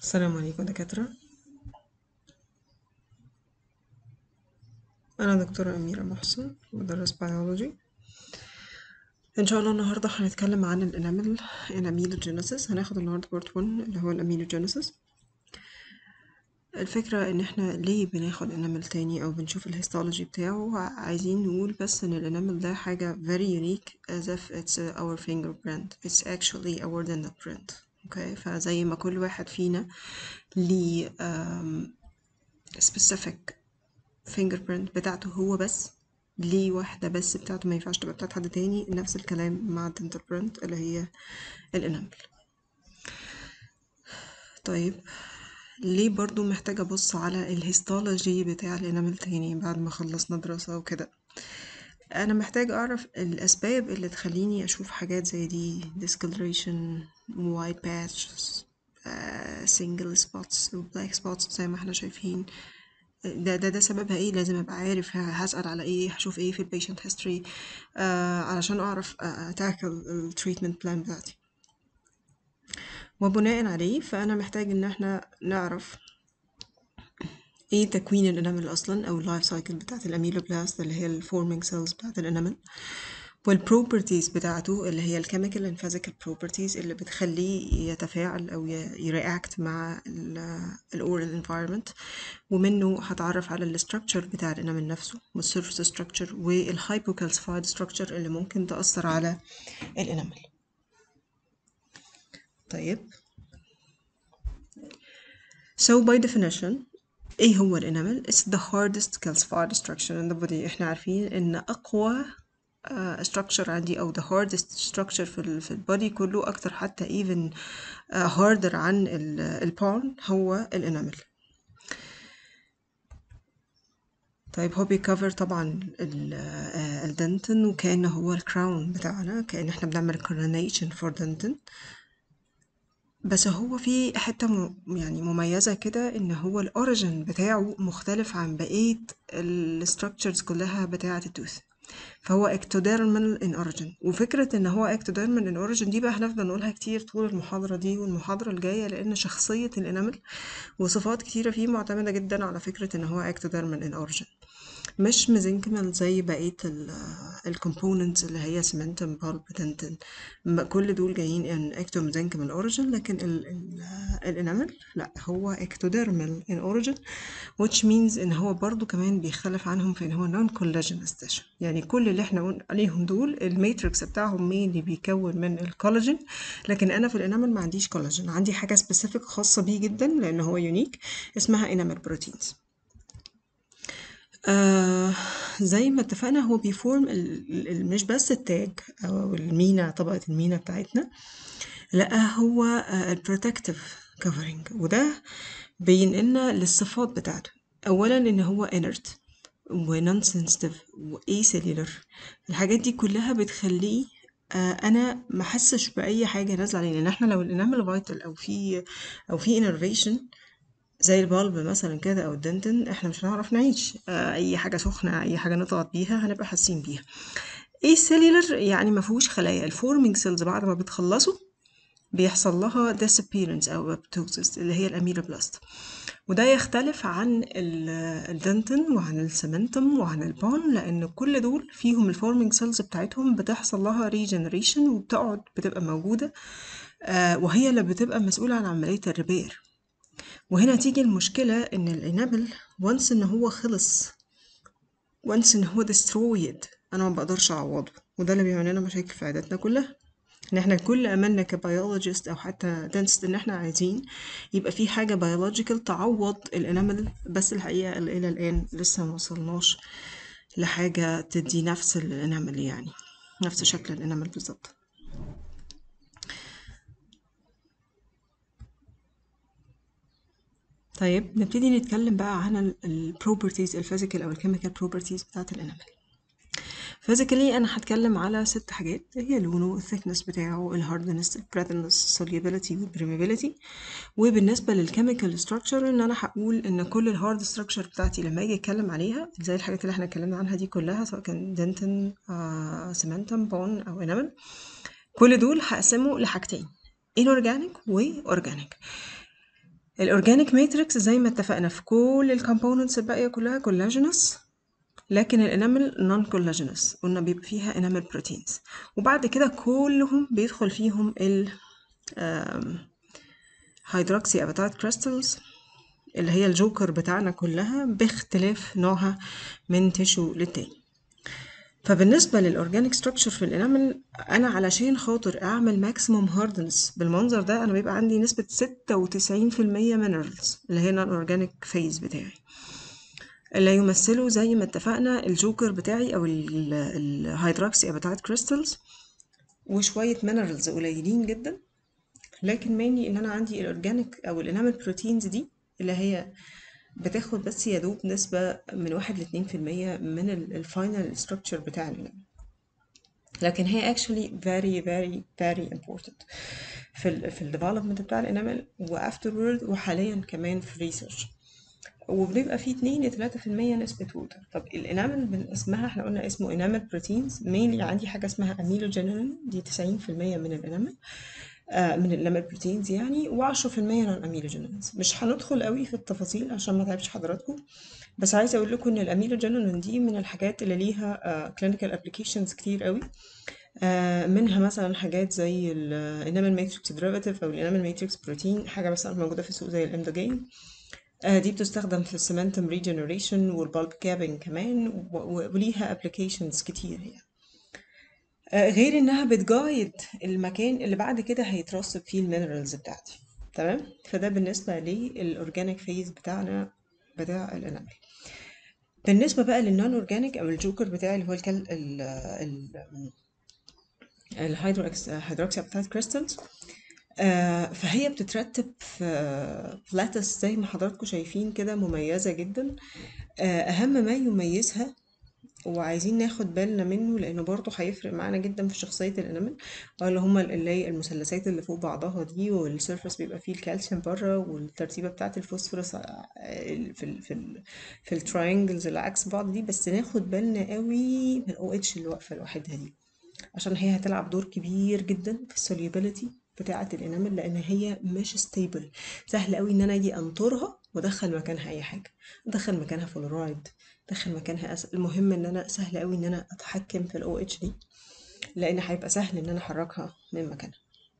السلام عليكم دكاترة أنا دكتورة أميرة محسن بدرس بيولوجي إن شاء الله النهاردة هنتكلم عن الأنامل الأميلوجينيسيس هناخد النهاردة بارت 1 اللي هو الأميلوجينيسيس الفكرة إن إحنا ليه بناخد أنامل تاني أو بنشوف الهيستولوجي بتاعه عايزين نقول بس إن الأنامل ده حاجة very unique as if it's our fingerprint it's actually our dental print اوكي فزي ما كل واحد فينا ليه um, specific fingerprint بتاعته هو بس ليه واحدة بس بتاعته ما ينفعش تبقى بتاعت حد تاني نفس الكلام مع الدنتال برنت اللي هي الانامل طيب ليه برضو محتاجة أبص على الهيستولوجي بتاع الانامل تاني بعد ما خلصنا دراسة وكده أنا محتاج أعرف الأسباب اللي تخليني أشوف حاجات زي دي discoloration white patches uh, single spots و black spots زي ما احنا شايفين ده ده ده سببها ايه لازم ابقى عارف هسأل على ايه هشوف ايه في البيشنت هيستوري آه علشان اعرف اتاكل التريتمنت بلان بتاعتي وبناء عليه فانا محتاج ان احنا نعرف ايه تكوين الانامل اصلا او اللايف سايكل بتاعت الاميلوبلاست اللي هي الفورمينج سيلز بتاعت الانامل والبروبرتيز بتاعته اللي هي الكيميكال اند فيزيكال بروبرتيز اللي بتخليه يتفاعل او يرياكت مع الاورال انفايرمنت ومنه هتعرف على الاستراكشر بتاع الانامل نفسه والسيرفيس ستراكشر والهايبوكالسفايد ستراكشر اللي ممكن تاثر على الانامل طيب so by definition ايه هو الانامل it's the hardest calcified structure in the body احنا عارفين ان اقوى uh, structure عندي او the hardest structure في ال في البودي كله اكتر حتى even uh, harder عن البون هو الانامل طيب هو بيكفر طبعا الدنتن وكأنه هو الكراون بتاعنا كأن احنا بنعمل coronation for dentin بس هو في حتة م... يعني مميزة كده ان هو الاوريجن بتاعه مختلف عن بقية الستراكشرز كلها بتاعة التوث فهو اكتوديرمال ان اوريجن وفكره ان هو اكتوديرمال ان اوريجن دي بقى هنفضل نقولها كتير طول المحاضره دي والمحاضره الجايه لان شخصيه الانامل وصفات كتيره فيه معتمده جدا على فكره ان هو اكتوديرمال ان اوريجن مش ميزنكمال زي بقيه الكومبوننتس اللي هي سمنتم بالب دنتن كل دول جايين ان اكتو ميزنكمال اوريجن لكن الانامل لا هو اكتوديرمال ان اوريجن which means ان هو برضو كمان بيختلف عنهم في ان هو نون collagenous tissue يعني كل اللي احنا قلنا عليهم دول الماتريكس بتاعهم مين اللي بيكون من الكولاجين لكن انا في الانامل ما عنديش كولاجين عندي حاجه سبيسيفيك خاصه بيه جدا لان هو يونيك اسمها انامل بروتينز آه زي ما اتفقنا هو بيفورم ال ال مش بس التاج او المينا طبقه المينا بتاعتنا لا هو البروتكتيف كفرنج وده بينقلنا للصفات بتاعته اولا ان هو inert ونون سنسيتيف واي سيلولر الحاجات دي كلها بتخليه آه انا ما احسش باي حاجه نازله عليه لان احنا لو الانامل فايتال او في او في انرفيشن زي البالب مثلا كده او الدنتن احنا مش هنعرف نعيش آه اي حاجه سخنه اي حاجه نضغط بيها هنبقى حاسين بيها اي سيلولر يعني ما فيهوش خلايا الفورمينج سيلز بعد ما بتخلصوا بيحصل لها disappearance أو apoptosis اللي هي الأميلوبلاست وده يختلف عن الدنتن وعن السمنتم وعن البون لأن كل دول فيهم الفورمينج سيلز بتاعتهم بتحصل لها ريجنريشن وبتقعد بتبقى موجودة آه وهي اللي بتبقى مسؤولة عن عملية الريبير وهنا تيجي المشكلة إن الإنابل وانس إن هو خلص وانس إن هو destroyed أنا ما بقدرش أعوضه وده اللي بيعمل لنا مشاكل في عياداتنا كلها ان احنا كل املنا كبيولوجيست او حتى دنست ان احنا عايزين يبقى في حاجه بيولوجيكال تعوض الانامل بس الحقيقه الى الان لسه ما وصلناش لحاجه تدي نفس الانامل يعني نفس شكل الانامل بالظبط طيب نبتدي نتكلم بقى عن البروبرتيز الفيزيكال او الكيميكال بروبرتيز بتاعت الانامل فيزيكالي انا هتكلم على ست حاجات هي لونه الثيكنس بتاعه الهاردنس البريتنس solubility والبريمابيليتي وبالنسبه للكيميكال ستراكشر ان انا هقول ان كل الهارد ستراكشر بتاعتي لما اجي اتكلم عليها زي الحاجات اللي احنا اتكلمنا عنها دي كلها سواء كان دنتن آه سمنتم بون او انامل كل دول هقسمه لحاجتين inorganic واورجانيك الاورجانيك ماتريكس زي ما اتفقنا في كل الكومبوننتس الباقيه كلها كولاجينس لكن الانامل نون كولاجينس قلنا بيبقى فيها انامل بروتينز وبعد كده كلهم بيدخل فيهم ال هيدروكسي اباتايت كريستالز اللي هي الجوكر بتاعنا كلها باختلاف نوعها من تيشو للتاني فبالنسبة للأورجانيك ستراكشر في الانامل أنا علشان خاطر أعمل ماكسيموم هاردنس بالمنظر ده أنا بيبقى عندي نسبة ستة وتسعين في المية مينرالز اللي هي الأورجانيك فيز بتاعي اللي يمثلوا زي ما اتفقنا الجوكر بتاعي أو الهيدروكسي أباتايت كريستالز وشوية مينرالز قليلين جدا لكن ماني ان انا عندي الاورجانيك او الانامل بروتينز دي اللي هي بتاخد بس يا دوب نسبة من واحد لاتنين في المية من الفاينل ستراكشر بتاع الانامل لكن هي actually very very very important في ال في الديفلوبمنت بتاع الانامل وافترورد وحاليا كمان في ريسيرش وبيبقى فيه اتنين لتلاتة في المية نسبة ووتر طب الانامل من اسمها احنا قلنا اسمه انامل بروتينز مينلي عندي حاجة اسمها اميلوجينين دي تسعين في المية من الانامل آه من الانامل بروتينز يعني وعشرة في المية نون اميلوجينينز مش هندخل قوي في التفاصيل عشان ما تعبش حضراتكم بس عايزة اقول لكم ان الاميلوجينين دي من الحاجات اللي ليها كلينيكال uh, ابلكيشنز كتير قوي آه منها مثلا حاجات زي الانامل ماتريكس ديريفاتيف او الانامل ماتريكس بروتين حاجة مثلا موجودة في السوق زي الامدوجين آه دي بتستخدم في السيمنتم ريجنريشن والبالب كابينج كمان وليها ابلكيشنز كتير يعني آه غير انها بتجايد المكان اللي بعد كده هيترسب فيه المينرالز بتاعتي تمام فده بالنسبه للاورجانيك فيز بتاعنا بتاع الانامل بالنسبه بقى للنون اورجانيك او الجوكر بتاعي اللي هو الكل ال ال الهيدروكس هيدروكسي ابتايت كريستالز آه فهي بتترتب في بلاتس زي ما حضراتكم شايفين كده مميزة جدا آه أهم ما يميزها وعايزين ناخد بالنا منه لأنه برضه هيفرق معانا جدا في شخصية الأنامل اللي هما اللي هي المثلثات اللي فوق بعضها دي والسيرفس بيبقى فيه الكالسيوم بره والترتيبة بتاعة الفوسفورس في ال في ال في التراينجلز اللي عكس بعض دي بس ناخد بالنا قوي من الاو اتش اللي واقفة لوحدها دي عشان هي هتلعب دور كبير جدا في السوليبيليتي بتاعة الانامل لان هي مش ستيبل سهل قوي ان انا اجي انطرها وادخل مكانها اي حاجه ادخل مكانها فلورايد ادخل مكانها أس... المهم ان انا سهل قوي ان انا اتحكم في الاو اتش دي لان هيبقى سهل ان انا احركها من مكانها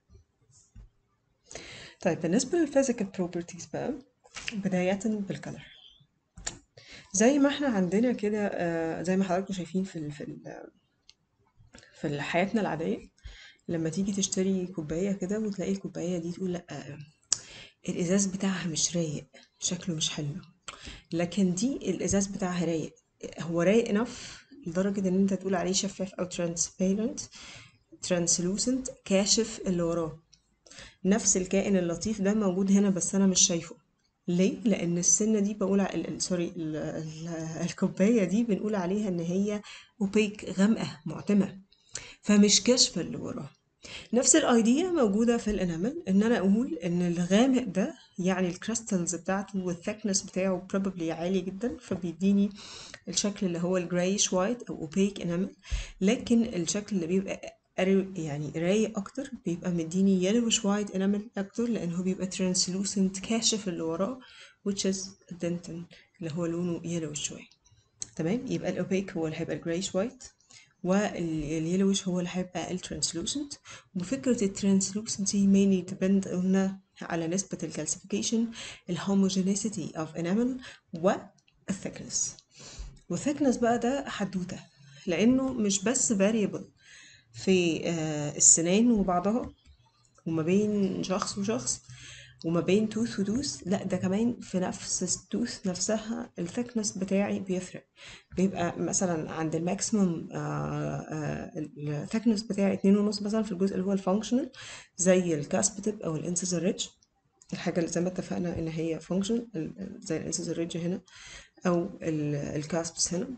طيب بالنسبه للفيزيكال بروبرتيز بقى بدايه بالكلر زي ما احنا عندنا كده آه زي ما حضراتكم شايفين في ال في ال في حياتنا العاديه لما تيجي تشتري كوباية كده وتلاقي الكوباية دي تقول لأ الإزاز بتاعها مش رايق شكله مش حلو لكن دي الإزاز بتاعها رايق هو رايق enough لدرجة إن أنت تقول عليه شفاف أو transparent translucent كاشف اللي وراه نفس الكائن اللطيف ده موجود هنا بس أنا مش شايفه ليه؟ لأن السنة دي بقول سوري الكوباية دي بنقول عليها إن هي أوبيك غامقة معتمة فمش كاشفة اللي وراه نفس الايديا موجودة في الانامل ان انا اقول ان الغامق ده يعني الكريستالز بتاعته والثكنس بتاعه probably عالي جدا فبيديني الشكل اللي هو الجرايش وايت او اوبيك انامل لكن الشكل اللي بيبقى يعني رايق اكتر بيبقى مديني يلوش وايت انامل اكتر لان هو بيبقى translucent كاشف اللي وراه which is dentin اللي هو لونه يلوش شوية تمام يبقى الاوبيك هو اللي هيبقى الجرايش وايت واليلوش هو اللي هيبقى الترانسلوسنت وفكرة الترانسلوسنسي mainly depend قلنا على نسبة الكالسيفيكيشن الهوموجينيسيتي of enamel والثيكنس والثيكنس بقى ده حدوتة لأنه مش بس variable في السنان وبعضها وما بين شخص وشخص وما بين توث وتوث لا ده كمان في نفس التوث نفسها الثكنس بتاعي بيفرق بيبقى مثلا عند الماكسيموم الثكنس بتاعي اتنين ونص مثلا في الجزء اللي هو الفانكشنال زي الكاسبتيب او الانسيزر ريدج الحاجة اللي زي ما اتفقنا ان هي فانكشن زي الانسيزر ريدج هنا او الكاسبس هنا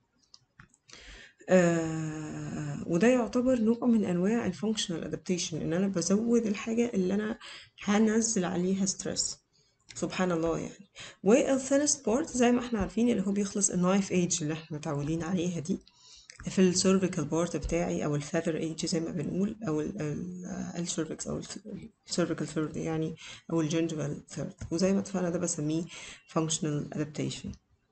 آه وده يعتبر نوع من انواع الفانكشنال ادابتيشن ان انا بزود الحاجه اللي انا هنزل عليها ستريس سبحان الله يعني والثينست بارت زي ما احنا عارفين اللي هو بيخلص النايف ايدج اللي احنا متعودين عليها دي في السيرفيكال بارت بتاعي او الفيذر ايج زي ما بنقول او السيرفكس او السيرفيكال ثيرد يعني او الجنجفال ثيرد وزي ما اتفقنا ده بسميه functional adaptation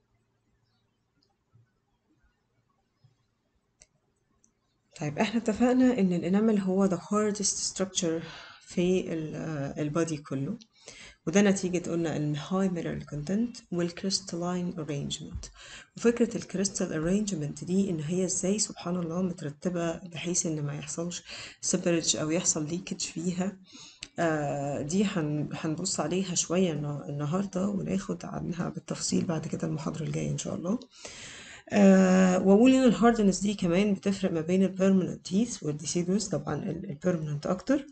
طيب احنا اتفقنا ان الانامل هو the hardest structure في البادي كله وده نتيجة قلنا الهاي مينرال كونتنت والكريستالين ارينجمنت وفكرة الكريستال ارينجمنت دي ان هي ازاي سبحان الله مترتبة بحيث ان ما يحصلش سيبرج او يحصل ليكج فيها آه دي هنبص عليها شوية النهاردة وناخد عنها بالتفصيل بعد كده المحاضرة الجاية ان شاء الله آه واقول ان الهاردنس دي كمان بتفرق ما بين البيرمننت تيث والديسيدوس طبعا البيرمننت اكتر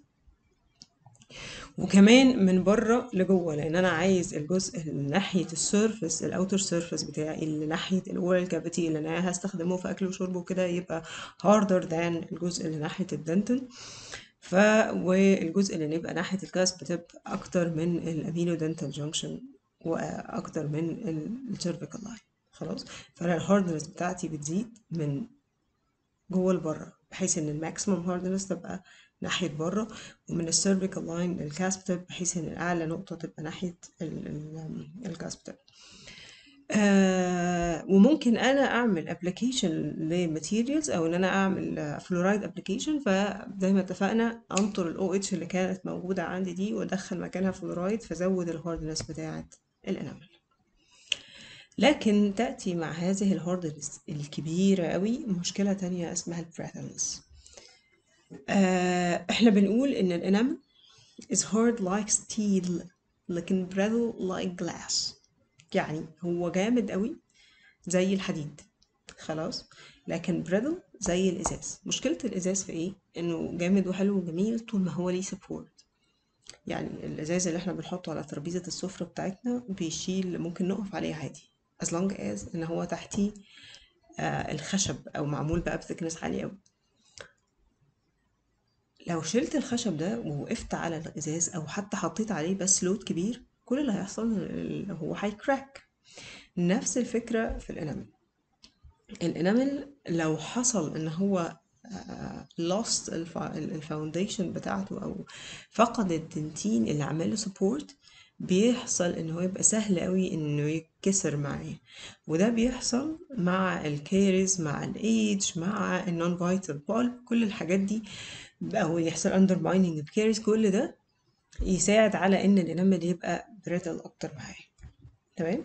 وكمان من بره لجوه لان انا عايز الجزء اللي ناحيه السيرفس الاوتر سيرفس بتاعي اللي ناحيه الاورال كافيتي اللي انا هستخدمه في اكل وشرب وكده يبقى هاردر ذان الجزء اللي ناحيه الدنتن ف والجزء اللي نبقى ناحيه الكاس بتبقى اكتر من الامينو دنتال جانكشن واكتر من السيرفيكال لاين خلاص فانا الهاردنس بتاعتي بتزيد من جوه لبره بحيث ان الماكسيمم هاردنس تبقى ناحية بره ومن السيرفيكال لاين للكاسبتر بحيث ان اعلى نقطة تبقى ناحية الكاسبتر آه وممكن انا اعمل ابلكيشن لماتيريالز او ان انا اعمل فلورايد ابلكيشن فزي ما اتفقنا انطر الاو اتش اللي كانت موجوده عندي دي وادخل مكانها فلورايد فزود الهاردنس بتاعه الانامل لكن تأتي مع هذه الهاردنس الكبيرة قوي مشكلة تانية اسمها البريثلنس آه احنا بنقول ان الانامل is hard like steel لكن brittle like glass يعني هو جامد قوي زي الحديد خلاص لكن brittle زي الازاز مشكلة الازاز في ايه انه جامد وحلو وجميل طول ما هو ليه support يعني الازاز اللي احنا بنحطه على ترابيزة السفرة بتاعتنا بيشيل ممكن نقف عليه عادي as long as ان هو تحتيه آه الخشب او معمول بقى بثكنس عالي قوي لو شلت الخشب ده ووقفت على الازاز او حتى حطيت عليه بس لود كبير كل اللي هيحصل هو هيكراك نفس الفكرة في الانامل الانامل لو حصل ان هو lost الفاونديشن بتاعته او فقد الدنتين اللي عمله سبورت بيحصل ان هو يبقى سهل قوي انه يتكسر معاه وده بيحصل مع الكيرز مع الايدج مع النون فايتال بالب كل الحاجات دي او يحصل اندر مايننج بكيرز كل ده يساعد على ان الانامل يبقى بريتل اكتر معاه تمام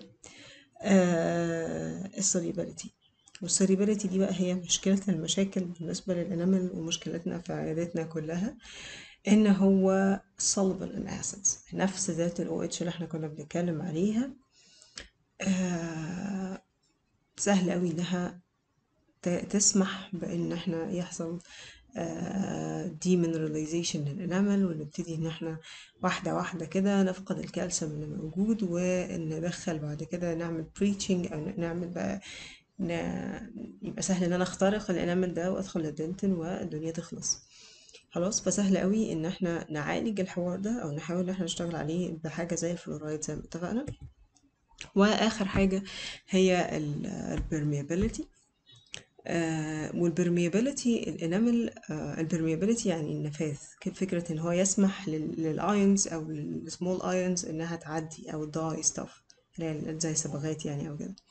آه السوليبيليتي والسوليبيليتي دي بقى هي مشكلة المشاكل بالنسبة للانامل ومشكلتنا في عيادتنا كلها ان هو soluble in acids نفس ذات ال OH اللي احنا كنا بنتكلم عليها آه سهل قوي انها تسمح بان احنا يحصل ديمينراليزيشن للانامل ونبتدي ان احنا واحده واحده كده نفقد الكالسيوم اللي موجود وندخل بعد كده نعمل بريتشنج او نعمل بقى ن... يبقى سهل ان انا اخترق الانامل ده وادخل للدنتن والدنيا تخلص خلاص فسهل قوي ان احنا نعالج الحوار ده او نحاول ان احنا نشتغل عليه بحاجه زي الفلورايد زي ما اتفقنا واخر حاجه هي البرميابيليتي آه والبرميابيليتي الانامل آه البرميابيليتي يعني النفاذ فكرة ان هو يسمح للايونز او للسمول ايونز انها تعدي او الداي ستاف اللي هي زي صبغات يعني او كده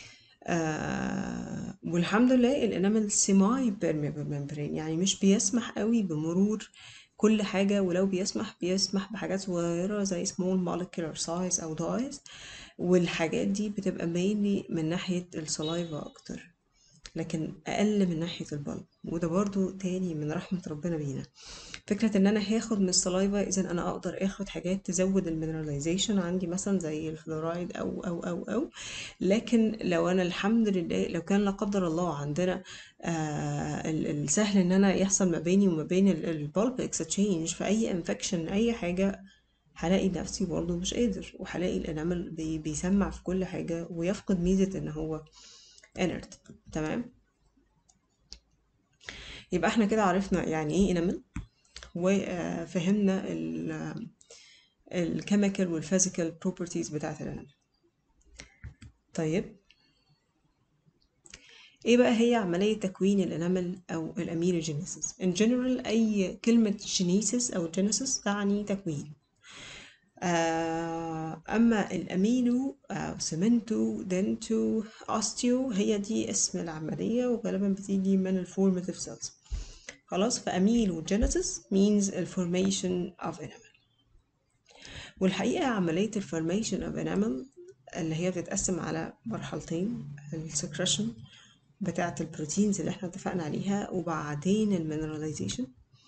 آه والحمد لله الانامل سيماي بيرميبل ممبرين يعني مش بيسمح قوي بمرور كل حاجة ولو بيسمح بيسمح بحاجات صغيرة زي small molecular size أو dyes والحاجات دي بتبقى mainly من ناحية السلايفا أكتر لكن اقل من ناحيه البلب وده برضو تاني من رحمه ربنا بينا فكره ان انا هاخد من السلايفا اذا انا اقدر اخد حاجات تزود المينراليزيشن عندي مثلا زي الفلورايد او او او او لكن لو انا الحمد لله لو كان لا قدر الله عندنا آه السهل ان انا يحصل ما بيني وما بين البلب اكستشينج في اي انفكشن اي حاجه هلاقي نفسي برضه مش قادر وهلاقي الانامل بي بيسمع في كل حاجه ويفقد ميزه ان هو انرت تمام يبقى احنا كده عرفنا يعني ايه انامل وفهمنا الكيميكال والفيزيكال بروبرتيز بتاعه الانامل طيب ايه بقى هي عملية تكوين الانامل او الاميلوجينيسيس in general اي كلمة جينيسيس او جينيسيس تعني تكوين آه، اما الامينو او سيمنتو دنتو اوستيو هي دي اسم العملية وغالبا بتيجي من الفورماتيف سيلز خلاص فاميلوجينيسيس means the formation of enamel والحقيقة عملية الفورميشن of enamel اللي هي بتتقسم على مرحلتين السكريشن بتاعة البروتينز اللي احنا اتفقنا عليها وبعدين المينراليزيشن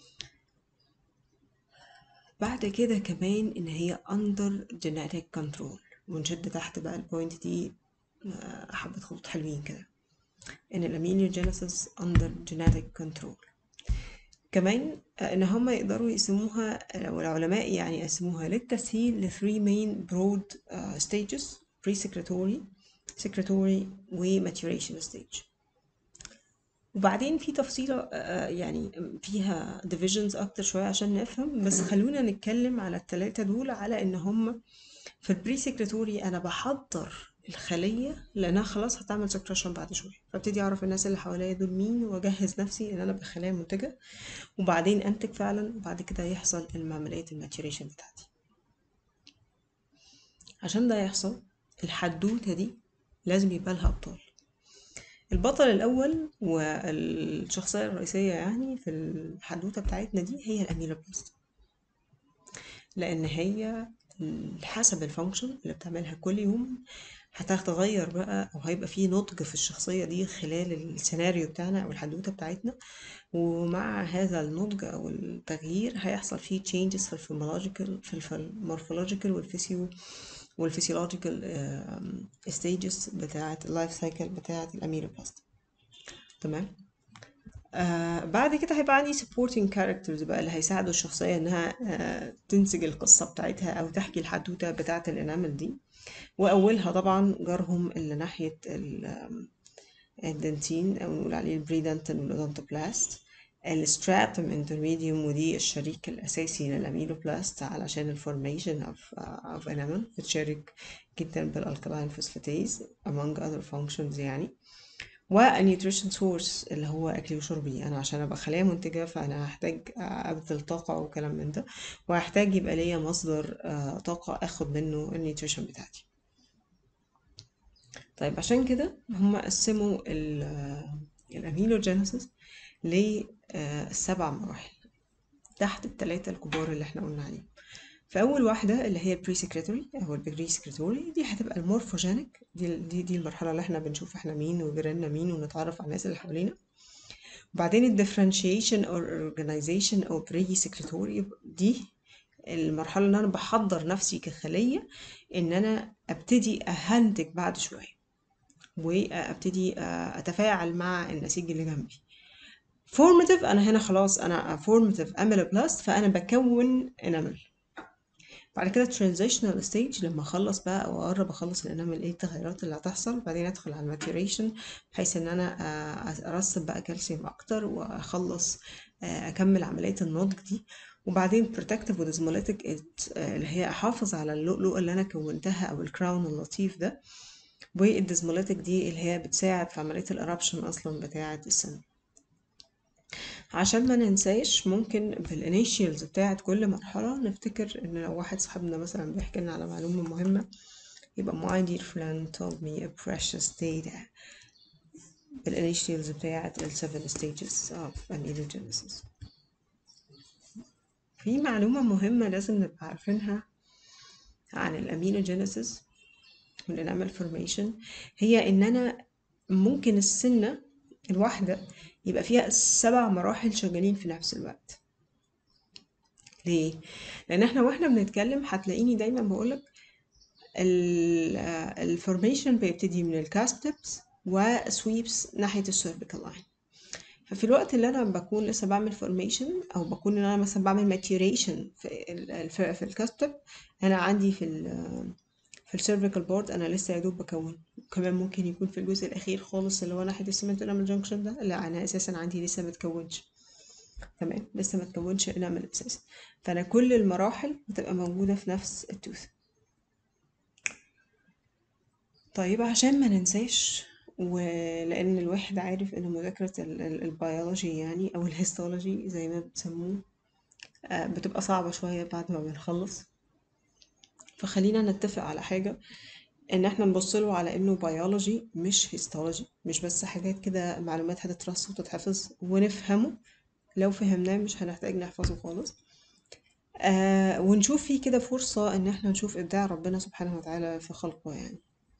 بعد كده كمان ان هي under genetic control ونشد تحت بقى البوينت دي آه، حبة خطوط حلوين كده ان الامينوجينيسيس under genetic control كمان آه، ان هم يقدروا يقسموها او العلماء يعني يقسموها للتسهيل ل 3 main broad آه، stages pre-secretory secretory و maturation stage وبعدين في تفصيلة آه، يعني فيها divisions أكتر شوية عشان نفهم بس خلونا نتكلم على التلاتة دول على إن هم في البري سكرتوري أنا بحضر الخلية لأنها خلاص هتعمل سكريشن بعد شوية فابتدي أعرف الناس اللي حواليا دول مين وأجهز نفسي إن أنا بخلايا منتجة وبعدين أنتج فعلا وبعد كده يحصل عملية الماتيوريشن بتاعتي عشان ده يحصل الحدوتة دي لازم يبقى لها أبطال البطل الأول والشخصية الرئيسية يعني في الحدوتة بتاعتنا دي هي الأميلوبلاست لأن هي حسب الفانكشن اللي بتعملها كل يوم هتتغير بقى أو هيبقى في نضج في الشخصية دي خلال السيناريو بتاعنا أو الحدوتة بتاعتنا ومع هذا النضج أو التغيير هيحصل فيه changes في الفيمولوجيكال في المورفولوجيكال والفيسيو والفسيولوجيكال ستيجز بتاعة اللايف سايكل بتاعة الاميلوبلاست تمام آه بعد كده هيبقى عندي supporting characters بقى اللي هيساعدوا الشخصية انها آه تنسج القصة بتاعتها او تحكي الحدوتة بتاعة الانامل دي واولها طبعا جارهم اللي ناحية الدنتين او نقول عليه البريدنتن والأودونتوبلاست الستراتم انترميديوم ودي الشريك الأساسي للأميلوبلاست علشان الفورميشن of, uh, of enamel بتشارك جدا بالالكلاين فوسفاتيز among other functions يعني والنيوتريشن سورس اللي هو أكلي وشربي أنا عشان أبقى خلايا منتجة فأنا هحتاج أبذل طاقة وكلام من ده وهحتاج يبقى ليا مصدر uh, طاقة أخد منه النيوتريشن بتاعتي طيب عشان كده هم قسموا الأميلوجينيسيس لسبع مراحل تحت التلاتة الكبار اللي احنا قلنا عليهم فأول واحدة اللي هي البري سكريتوري أو البري سكريتوري دي هتبقى المورفوجينيك دي دي دي المرحلة اللي احنا بنشوف احنا مين وجيراننا مين ونتعرف على الناس اللي حوالينا وبعدين الديفرنشيشن أو الأورجنايزيشن أو بري سكريتوري دي المرحلة اللي أنا بحضر نفسي كخلية إن أنا أبتدي أهنتج بعد شوية وأبتدي أتفاعل مع النسيج اللي جنبي formative انا هنا خلاص انا formative amyloblast فانا بكون انامل بعد كده transitional stage لما اخلص بقى او اقرب اخلص الانامل ايه التغيرات اللي هتحصل بعدين ادخل على الماتيوريشن بحيث ان انا ارسب بقى كالسيوم اكتر واخلص اكمل عمليه النضج دي وبعدين protective وديزموليتك اللي هي احافظ على اللؤلؤه اللي انا كونتها او الكراون اللطيف ده والديزموليتك دي اللي هي بتساعد في عمليه الارابشن اصلا بتاعه السن عشان ما ننساش ممكن بالانيشيالز بتاعت كل مرحلة نفتكر ان لو واحد صاحبنا مثلا بيحكي لنا على معلومة مهمة يبقى my dear friend told me a precious data بالانيشيالز بتاعت ال seven stages of amylogenesis في معلومة مهمة لازم نبقى عارفينها عن الامينوجينيسيس والانامل فورميشن هي ان انا ممكن السنة الواحدة يبقى فيها سبع مراحل شغالين في نفس الوقت ليه لان احنا واحنا بنتكلم هتلاقيني دايما بقولك الفورميشن بيبتدي من الكاستبس وسويبس ناحيه السيرفيكال لاين ففي الوقت اللي انا بكون لسه بعمل فورميشن او بكون ان انا مثلا بعمل ماتيوريشن في ال في الكاستب انا عندي في ال في السيرفيكال بورد انا لسه يا دوب بكون وكمان ممكن يكون في الجزء الاخير خالص اللي هو ناحيه السيمنت انامل جانكشن ده لا انا اساسا عندي لسه متكونش تمام لسه متكونش انامل اساسا فانا كل المراحل بتبقى موجوده في نفس التوث طيب عشان ما ننساش ولأن الواحد عارف إن مذاكرة ال- ال- البيولوجي يعني أو الهيستولوجي زي ما بتسموه آه، بتبقى صعبة شوية بعد ما بنخلص فخلينا نتفق على حاجة إن احنا نبص له على إنه بيولوجي مش هيستولوجي مش بس حاجات كده معلومات هتترص وتتحفظ ونفهمه لو فهمناه مش هنحتاج نحفظه خالص آه ونشوف فيه كده فرصة إن احنا نشوف إبداع ربنا سبحانه وتعالى في خلقه يعني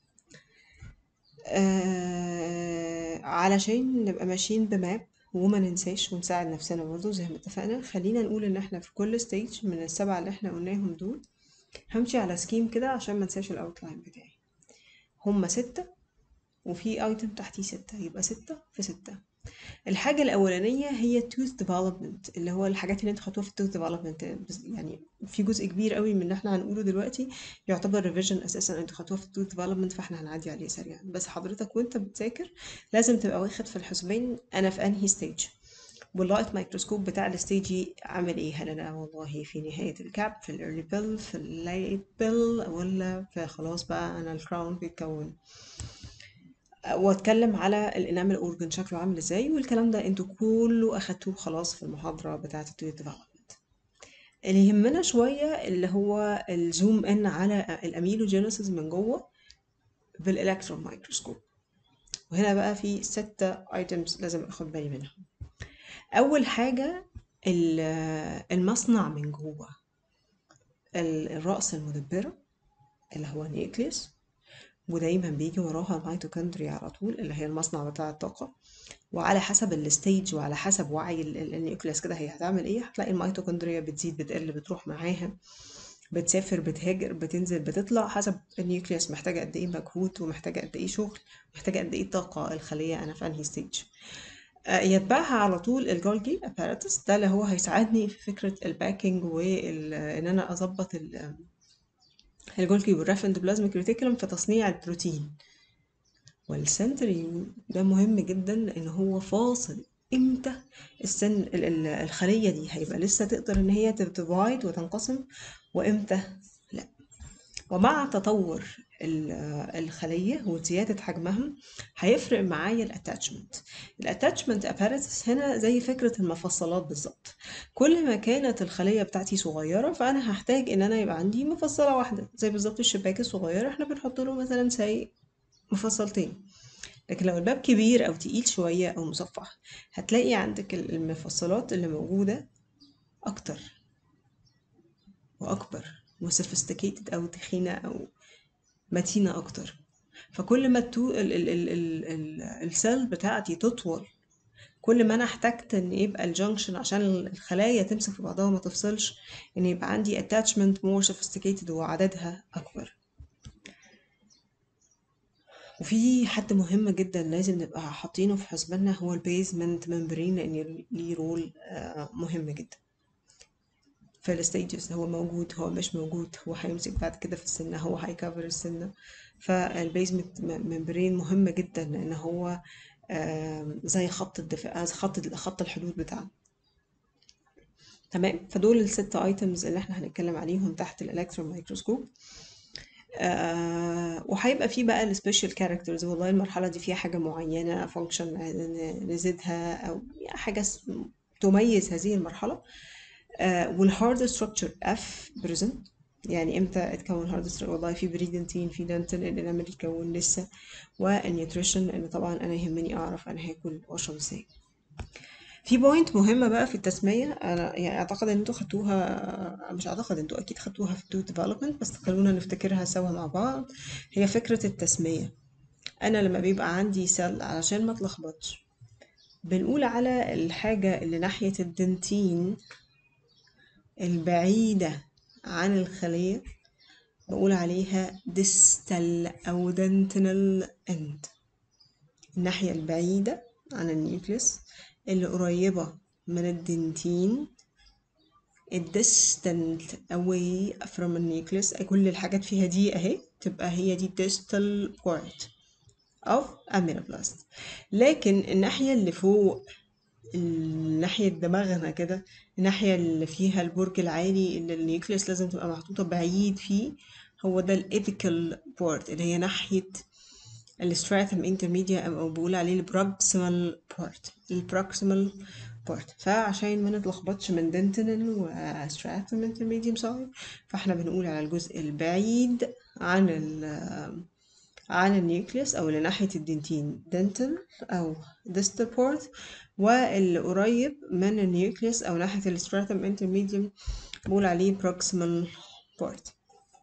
آه علشان نبقى ماشيين بماب وما ننساش ونساعد نفسنا برضه زي ما اتفقنا خلينا نقول ان احنا في كل ستيج من السبعة اللي احنا قلناهم دول همشي على سكيم كده عشان ما انساش الاوتلاين بتاعي هما ستة وفي ايتم تحتيه ستة يبقى ستة في ستة الحاجة الأولانية هي tooth development اللي هو الحاجات اللي انتوا خدتوها في tooth development بس- يعني في جزء كبير قوي من اللي احنا هنقوله دلوقتي يعتبر revision أساسا انتوا خدتوها في tooth development فاحنا هنعدي عليه سريعا بس حضرتك وانت بتذاكر لازم تبقى واخد في الحسبين أنا في أنهي ستيج واللايت مايكروسكوب بتاع الستيج عامل ايه هل انا والله في نهاية الكاب في الايرلي بيل في اللايت بيل ولا في خلاص بقى انا الكراون بيتكون واتكلم على الانامل اورجن شكله عامل ازاي والكلام ده انتوا كله اخدتوه خلاص في المحاضره بتاعه التويت ديفلوبمنت اللي يهمنا شويه اللي هو الزوم ان على الاميلوجينيسيس من جوه بالالكترون مايكروسكوب وهنا بقى في ستة ايتمز لازم اخد بالي منها اول حاجه ال- المصنع من جوه ال- الرأس المدبرة اللي هو النيوكليوس ودايما بيجي وراها الميتوكوندريا على طول اللي هي المصنع بتاع الطاقة وعلى حسب الستيج وعلى حسب وعي ال- ال- النيوكليوس كده هي هتعمل ايه هتلاقي الميتوكوندريا بتزيد بتقل بتروح معاها بتسافر بتهاجر بتنزل بتطلع حسب النيوكليوس محتاجة قد ايه مجهود ومحتاجة قد ايه شغل محتاجة قد ايه طاقة الخلية انا في انهي ستيج آه، يتبعها على طول الجولجي اباراتس ده اللي هو هيساعدني في فكرة الباكينج وان انا اظبط ال- الجولجي والرافند بلازميك ريتيكولم في تصنيع البروتين والسنتريول ده مهم جدا لان هو فاصل امتى السن ال- ال- الخلية دي هيبقى لسه تقدر ان هي تديفايد وتنقسم وامتى لا ومع تطور ال- الخلية وزيادة حجمها هيفرق معايا الاتاتشمنت الاتاتشمنت apparatus هنا زي فكرة المفصلات بالظبط كل ما كانت الخلية بتاعتي صغيرة فأنا هحتاج إن أنا يبقى عندي مفصلة واحدة زي بالظبط الشباك الصغير احنا بنحط له مثلا ساي مفصلتين لكن لو الباب كبير أو تقيل شوية أو مصفح هتلاقي عندك ال- المفصلات اللي موجودة أكتر وأكبر وسوفيستيكيتد أو تخينة أو متينة أكتر فكل ما التو ال ال ال ال ال السيل بتاعتي تطول كل ما انا احتجت ان يبقى الجنكشن عشان الخلايا تمسك في بعضها وما تفصلش ان يبقى عندي attachment more sophisticated وعددها اكبر وفي حد مهم جدا لازم نبقى حاطينه في حسباننا هو البيزمنت ممبرين لان ليه رول مهم جدا في الستيجز هو موجود هو مش موجود هو هيمسك بعد كده في السنة هو هيكفر السنة فالبيزمنت ممبرين مهم جدا لان هو آم، زي خط الدفاع خط خط الحدود بتاعنا تمام فدول الست ايتمز اللي احنا هنتكلم عليهم تحت الالكترون مايكروسكوب آه وهيبقى في بقى السبيشال كاركترز والله المرحلة دي فيها حاجة معينة فانكشن نزيدها أو حاجة س- تميز هذه المرحلة آه والهارد ستراكشر اف بريزنت يعني امتى اتكون هارد ستراكشر والله في بريدنتين في دانتن الانامل يتكون لسه والنيوتريشن لان طبعا انا يهمني اعرف انا هاكل واشرب ازاي في بوينت مهمة بقى في التسمية أنا يعني أعتقد إن أنتوا خدتوها مش أعتقد أنتوا أكيد خدتوها في الدو ديفلوبمنت بس خلونا نفتكرها سوا مع بعض هي فكرة التسمية أنا لما بيبقى عندي سيل علشان ما اتلخبطش بنقول على الحاجة اللي ناحية الدنتين البعيدة عن الخلية بقول عليها distal أو dentinal end الناحية البعيدة عن النيوكليس اللي قريبة من الدنتين distant away from النيوكليس كل الحاجات فيها دي اهي تبقى هي دي distal part of amyloblast لكن الناحية اللي فوق الناحية دماغنا كده الناحية اللي فيها البرج العالي اللي النيوكليس لازم تبقى محطوطة بعيد فيه هو ده الإيبيكال بورت اللي هي ناحية الستراتم انترميديا او بقول عليه البروكسيمال بارت البروكسيمال بارت فعشان ما نتلخبطش من دنتينال وستراتم انترميديوم سايد فاحنا بنقول على الجزء البعيد عن ال عن النيوكليوس او اللي ناحيه الدنتين دنتال او distal بارت واللي قريب من النيوكليوس او ناحيه الستراتم انترميديوم بقول عليه proximal part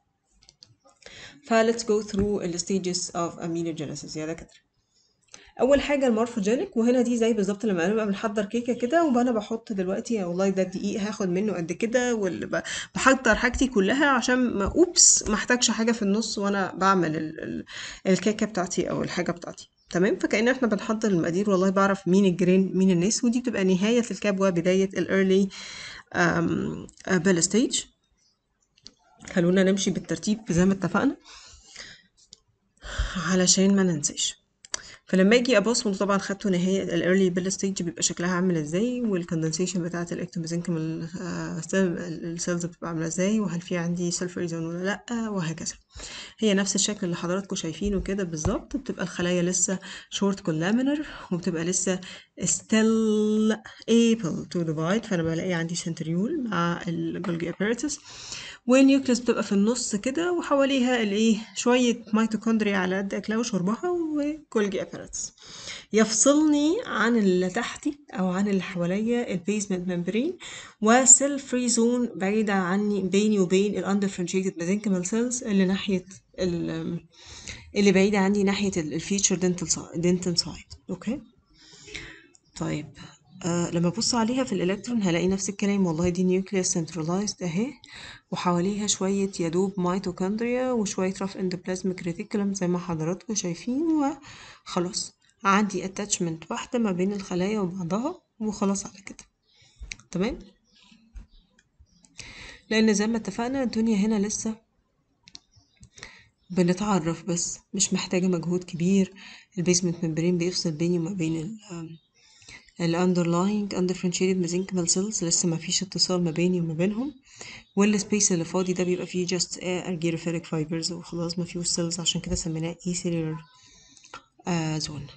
ف let's go through the stages of aminogenesis يا دكاترة اول حاجه المورفوجينيك وهنا دي زي بالظبط لما نبقى بنحضر كيكه كده وانا بحط دلوقتي والله ده الدقيق هاخد منه قد كده وبحضر حاجتي كلها عشان ما اوبس ما احتاجش حاجه في النص وانا بعمل ال ال الكيكه بتاعتي او الحاجه بتاعتي تمام فكأن احنا بنحضر المقادير والله بعرف مين الجرين مين الناس ودي بتبقى نهاية الكاب وبداية الايرلي بيل ستيج خلونا نمشي بالترتيب زي ما اتفقنا علشان ما ننساش فلما اجي ابص وانتوا طبعا خدتوا نهايه الايرلي بيل ستيج بيبقى شكلها عامل ازاي والكوندنسيشن بتاعه الاكتوميزنكم السيلز بتبقى عامله ازاي وهل في عندي سلفر زون ولا لا وهكذا هي نفس الشكل اللي حضراتكم شايفينه كده بالظبط بتبقى الخلايا لسه شورت كولامينر وبتبقى لسه still able to divide فانا بلاقي عندي سنتريول مع الجولجي ابيرتس والنيوكليس بتبقى في النص كده وحواليها الايه شويه ميتوكوندريا على قد اكلها وشربها وجولجي ابيرتس يفصلني عن اللي تحتي او عن اللي حواليا البيزمنت ممبرين وسيل فري زون بعيده عني بيني وبين الاندفرنشيتد ميزنكمال سيلز اللي ناحيه اللي بعيده عني ناحيه الفيتشر دنتال دنتال سايد اوكي طيب آه لما ابص عليها في الالكترون هلاقي نفس الكلام والله دي نيوكليوس سنترلايزد اهي وحواليها شويه يدوب ميتوكوندريا وشويه رف اندوبلازميك ريتيكولم زي ما حضراتكم شايفين وخلاص عندي اتاتشمنت واحده ما بين الخلايا وبعضها وخلاص على كده تمام لان زي ما اتفقنا الدنيا هنا لسه بنتعرف بس مش محتاجة مجهود كبير البيزمنت ممبرين بيفصل بيني وما بين ال ال underlying undifferentiated mesenchymal cells لسه ما فيش اتصال ما بيني وما بينهم والسبيس اللي فاضي ده بيبقى فيه just argyrophilic fibers وخلاص ما فيهوش cells عشان كده سميناه acellular uh, zone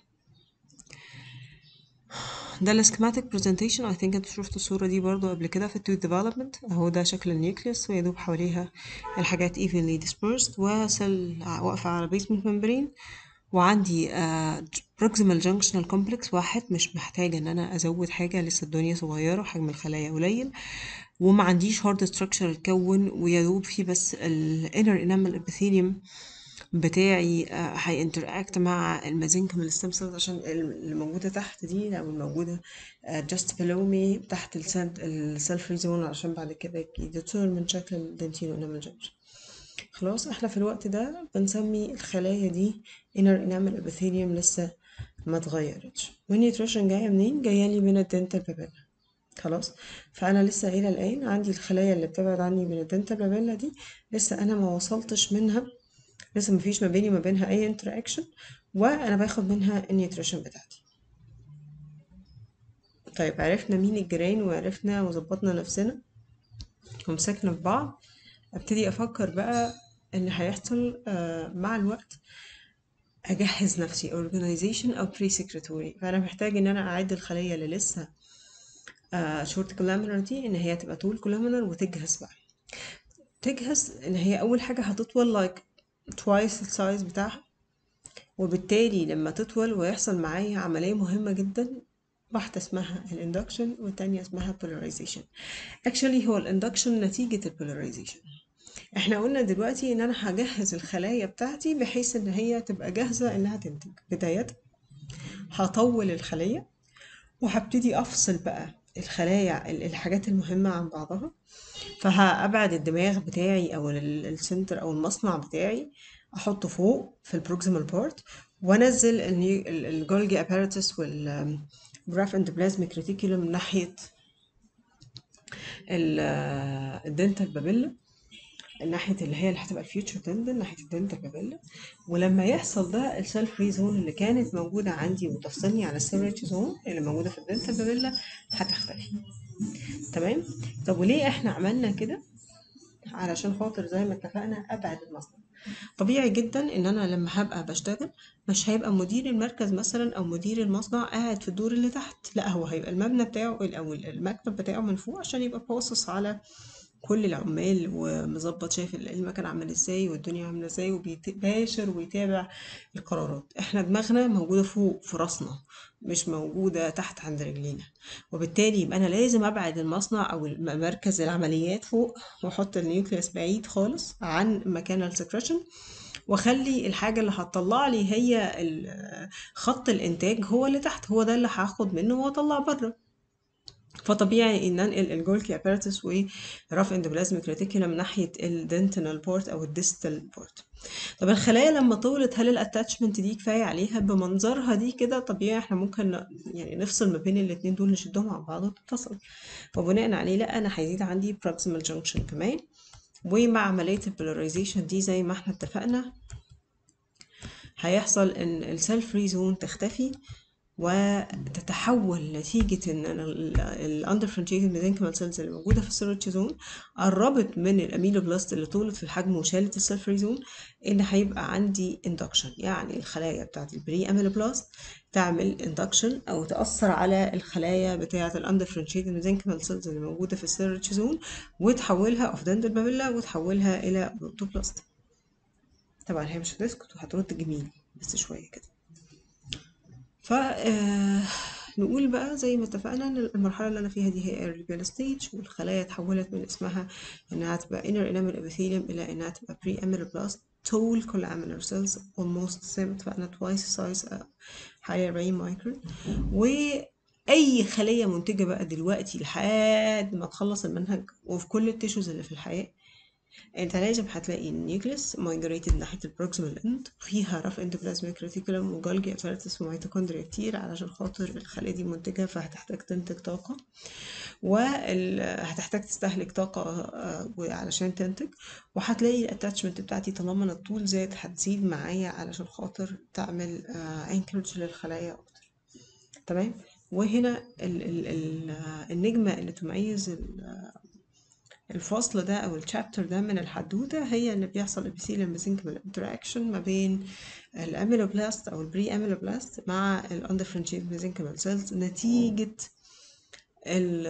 ده السكيماتيك برزنتيشن اي ثينك انتوا شفتوا الصوره دي برضو قبل كده في التوث ديفلوبمنت اهو ده شكل النيوكليوس ويدوب حواليها الحاجات evenly dispersed وسيل واقفه على بيسمنت ممبرين وعندي بروكسيمال جانكشنال كومبلكس واحد مش محتاجه ان انا ازود حاجه لسه الدنيا صغيره حجم الخلايا قليل وما عنديش هارد ستراكشر اتكون ويدوب فيه بس الانر انامل ابيثيليوم بتاعي هينتراكت مع الميزنكم ستيم سيلز عشان اللي موجوده تحت دي او الموجوده جاست below مي تحت السيل فري زون عشان بعد كده يديترمن شكل الدنتين انامل جانكشن خلاص احنا في الوقت ده بنسمي الخلايا دي inner enamel epithelium لسه ما اتغيرتش والنيوتريشن جايه منين جايه لي من الدنتال بابيلا خلاص فانا لسه الى الان عندي الخلايا اللي بتبعد عني من الدنتال بابيلا دي لسه انا ما وصلتش منها لسه مفيش ما بيني وما بينها اي انتراكشن وانا باخد منها النيوتريشن بتاعتي طيب عرفنا مين الجيران وعرفنا وظبطنا نفسنا ومسكنا في بعض ابتدي افكر بقى ان هيحصل مع الوقت اجهز نفسي organization او pre secretory فانا محتاج ان انا اعد الخليه اللي لسه شورت كولامينر دي ان هي تبقى طول كولامينر وتجهز بقى تجهز ان هي اول حاجه هتطول like twice السايز بتاعها وبالتالي لما تطول ويحصل معايا عمليه مهمه جدا واحدة اسمها الاندكشن والتانية اسمها polarization actually هو الاندكشن نتيجة البولاريزيشن احنا قلنا دلوقتي ان انا هجهز الخلايا بتاعتي بحيث ان هي تبقى جاهزة انها تنتج بداية هطول الخلية وهبتدي افصل بقى الخلايا الحاجات المهمة عن بعضها فهأبعد الدماغ بتاعي او السنتر او المصنع بتاعي احطه فوق في البروكسيمال بارت وانزل الجولجي اباراتس والجراف اندوبلازميك ريتيكولوم ناحية الدنتال بابيلا ناحية اللي هي اللي هتبقى الفيوتشر تندن ناحية الدنتال بابيلا ولما يحصل ده السيل فري زون اللي كانت موجودة عندي وتفصلني على السيريتش زون اللي موجودة في الدنتال بابيلا هتختفي تمام طب وليه احنا عملنا كده علشان خاطر زي ما اتفقنا ابعد المصنع طبيعي جدا ان انا لما هبقى بشتغل مش هيبقى مدير المركز مثلا او مدير المصنع قاعد في الدور اللي تحت لا هو هيبقى المبنى بتاعه او المكتب بتاعه من فوق عشان يبقى باصص على كل العمال ومظبط شايف المكان عامل ازاي والدنيا عامله ازاي وبيباشر ويتابع القرارات احنا دماغنا موجوده فوق في راسنا مش موجوده تحت عند رجلينا وبالتالي يبقى انا لازم ابعد المصنع او مركز العمليات فوق واحط النيوكليوس بعيد خالص عن مكان السكريشن واخلي الحاجة اللي هتطلع لي هي خط الانتاج هو اللي تحت هو ده اللي هاخد منه واطلع بره فطبيعي ان انقل الجولكي اباراتس وراف اندوبلازميك ريتيكولم ناحيه الدنتنال بورت او الديستال بورت طب الخلايا لما طولت هل الاتاتشمنت دي كفايه عليها بمنظرها دي كده طبيعي احنا ممكن يعني نفصل ما بين الاتنين دول نشدهم مع بعض وتتصل فبناء عليه لا انا هيزيد عندي proximal junction كمان ومع عمليه البولاريزيشن دي زي ما احنا اتفقنا هيحصل ان السيل فري زون تختفي وتتحول نتيجة ان الاندرفرنشيتد ميزنكيمال سيلز اللي موجودة في السيرتش زون قربت من الاميلوبلاست اللي طولت في الحجم وشالت السيل فري زون ان هيبقى عندي اندكشن يعني الخلايا بتاعت البري اميلوبلاست تعمل اندكشن او تأثر على الخلايا بتاعة الاندرفرنشيتد ميزنكيمال سيلز اللي موجودة في السيرتش زون وتحولها اوف دندل بابيلا وتحولها الى بروتوبلاست طبعا هي مش هتسكت وهترد جميل بس شوية كده ف نقول بقى زي ما اتفقنا ان المرحله اللي انا فيها دي هي الريبيال ستيج والخلايا اتحولت من اسمها انها تبقى inner enamel epithelium الى انها تبقى pre amyloblast tall columnar cells almost زي ما اتفقنا twice size حوالي 40 مايكرون واي خليه منتجه بقى دلوقتي لحد ما تخلص المنهج وفي كل التيشوز اللي في الحياه انت لازم هتلاقي النيوكليس مايجريتد ناحية البروكسيمال اند فيها رف اندوبلازميك ريتيكولم وجولجي اباراتس وميتوكوندريا كتير علشان خاطر الخلايا دي منتجة فهتحتاج تنتج طاقة وهتحتاج تستهلك طاقة علشان تنتج وهتلاقي الاتاتشمنت بتاعتي طالما انا الطول زاد هتزيد معايا علشان خاطر تعمل انكرج للخلايا اكتر تمام وهنا ال ال ال النجمة اللي تميز الفصل ده او الشابتر ده من الحدوته هي ان بيحصل ابيثيليوم ميزنكيمال انتراكشن ما بين الاميلوبلاست او البري اميلوبلاست مع الاندفرنشيت ميزنكيمال سيلز نتيجه ال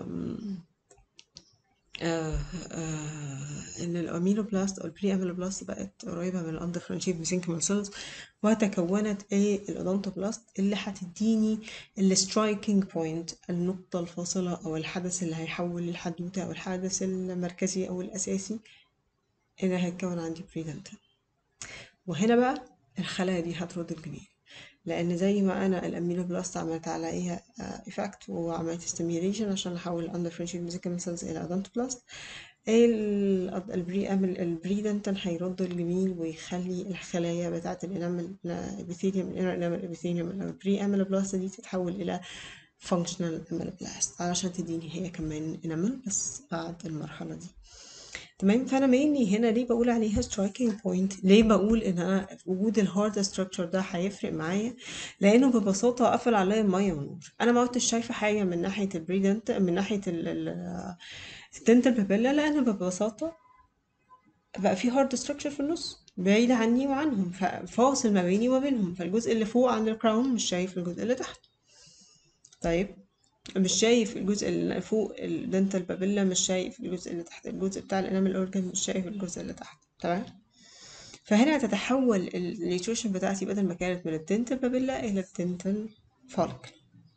آه آه ان الاميلوبلاست او البري اميلوبلاست بقت قريبه من الاندفرنشيت ميزنكيمال سيلز وتكونت ايه الاودونتوبلاست اللي هتديني السترايكنج بوينت النقطه الفاصله او الحدث اللي هيحول الحدوته او الحدث المركزي او الاساسي اللي هيتكون عندي بريدنتال وهنا بقى الخلايا دي هترد الجميل لان زي ما انا الاميلوبلاست عملت عليها ايفكت وعملت ستيميوليشن عشان احول الاندرفرنشيت ميزيكال سيلز الى اودونتوبلاست البري امل البريدنتن هيرد الجميل ويخلي الخلايا بتاعه الانامل الابيثيليوم الانر انامل الابيثيليوم او البري اميلوبلاست دي تتحول الى فانكشنال اميلوبلاست علشان تديني هي كمان انامل بس بعد المرحله دي تمام فانا مينلي هنا ليه بقول عليها striking point ليه بقول ان انا وجود الهارد ستراكشر ده هيفرق معايا لانه ببساطه قفل عليا الميه والنور انا ما كنتش شايفه حاجه من ناحيه البريدنت من ناحيه الدنتال بابيلا لان ببساطه بقى في هارد ستراكشر في النص بعيد عني وعنهم فاصل ما بيني وما بينهم فالجزء اللي فوق عند الكراون مش شايف الجزء اللي تحت طيب مش شايف الجزء اللي فوق الدنتال بابيلا مش شايف الجزء اللي تحت الجزء بتاع الانامل اورجان مش شايف الجزء اللي تحت تمام فهنا تتحول النيوتريشن بتاعتي بدل ما كانت من الدنتال بابيلا الى الدنتال فولك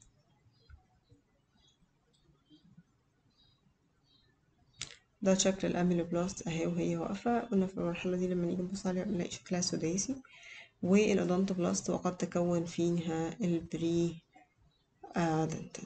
ده شكل الاميلوبلاست اهي وهي واقفة قلنا في المرحلة دي لما نيجي نبص عليها بنلاقي شكلها سداسي والاودونتوبلاست وقد تكون فيها البري دنتال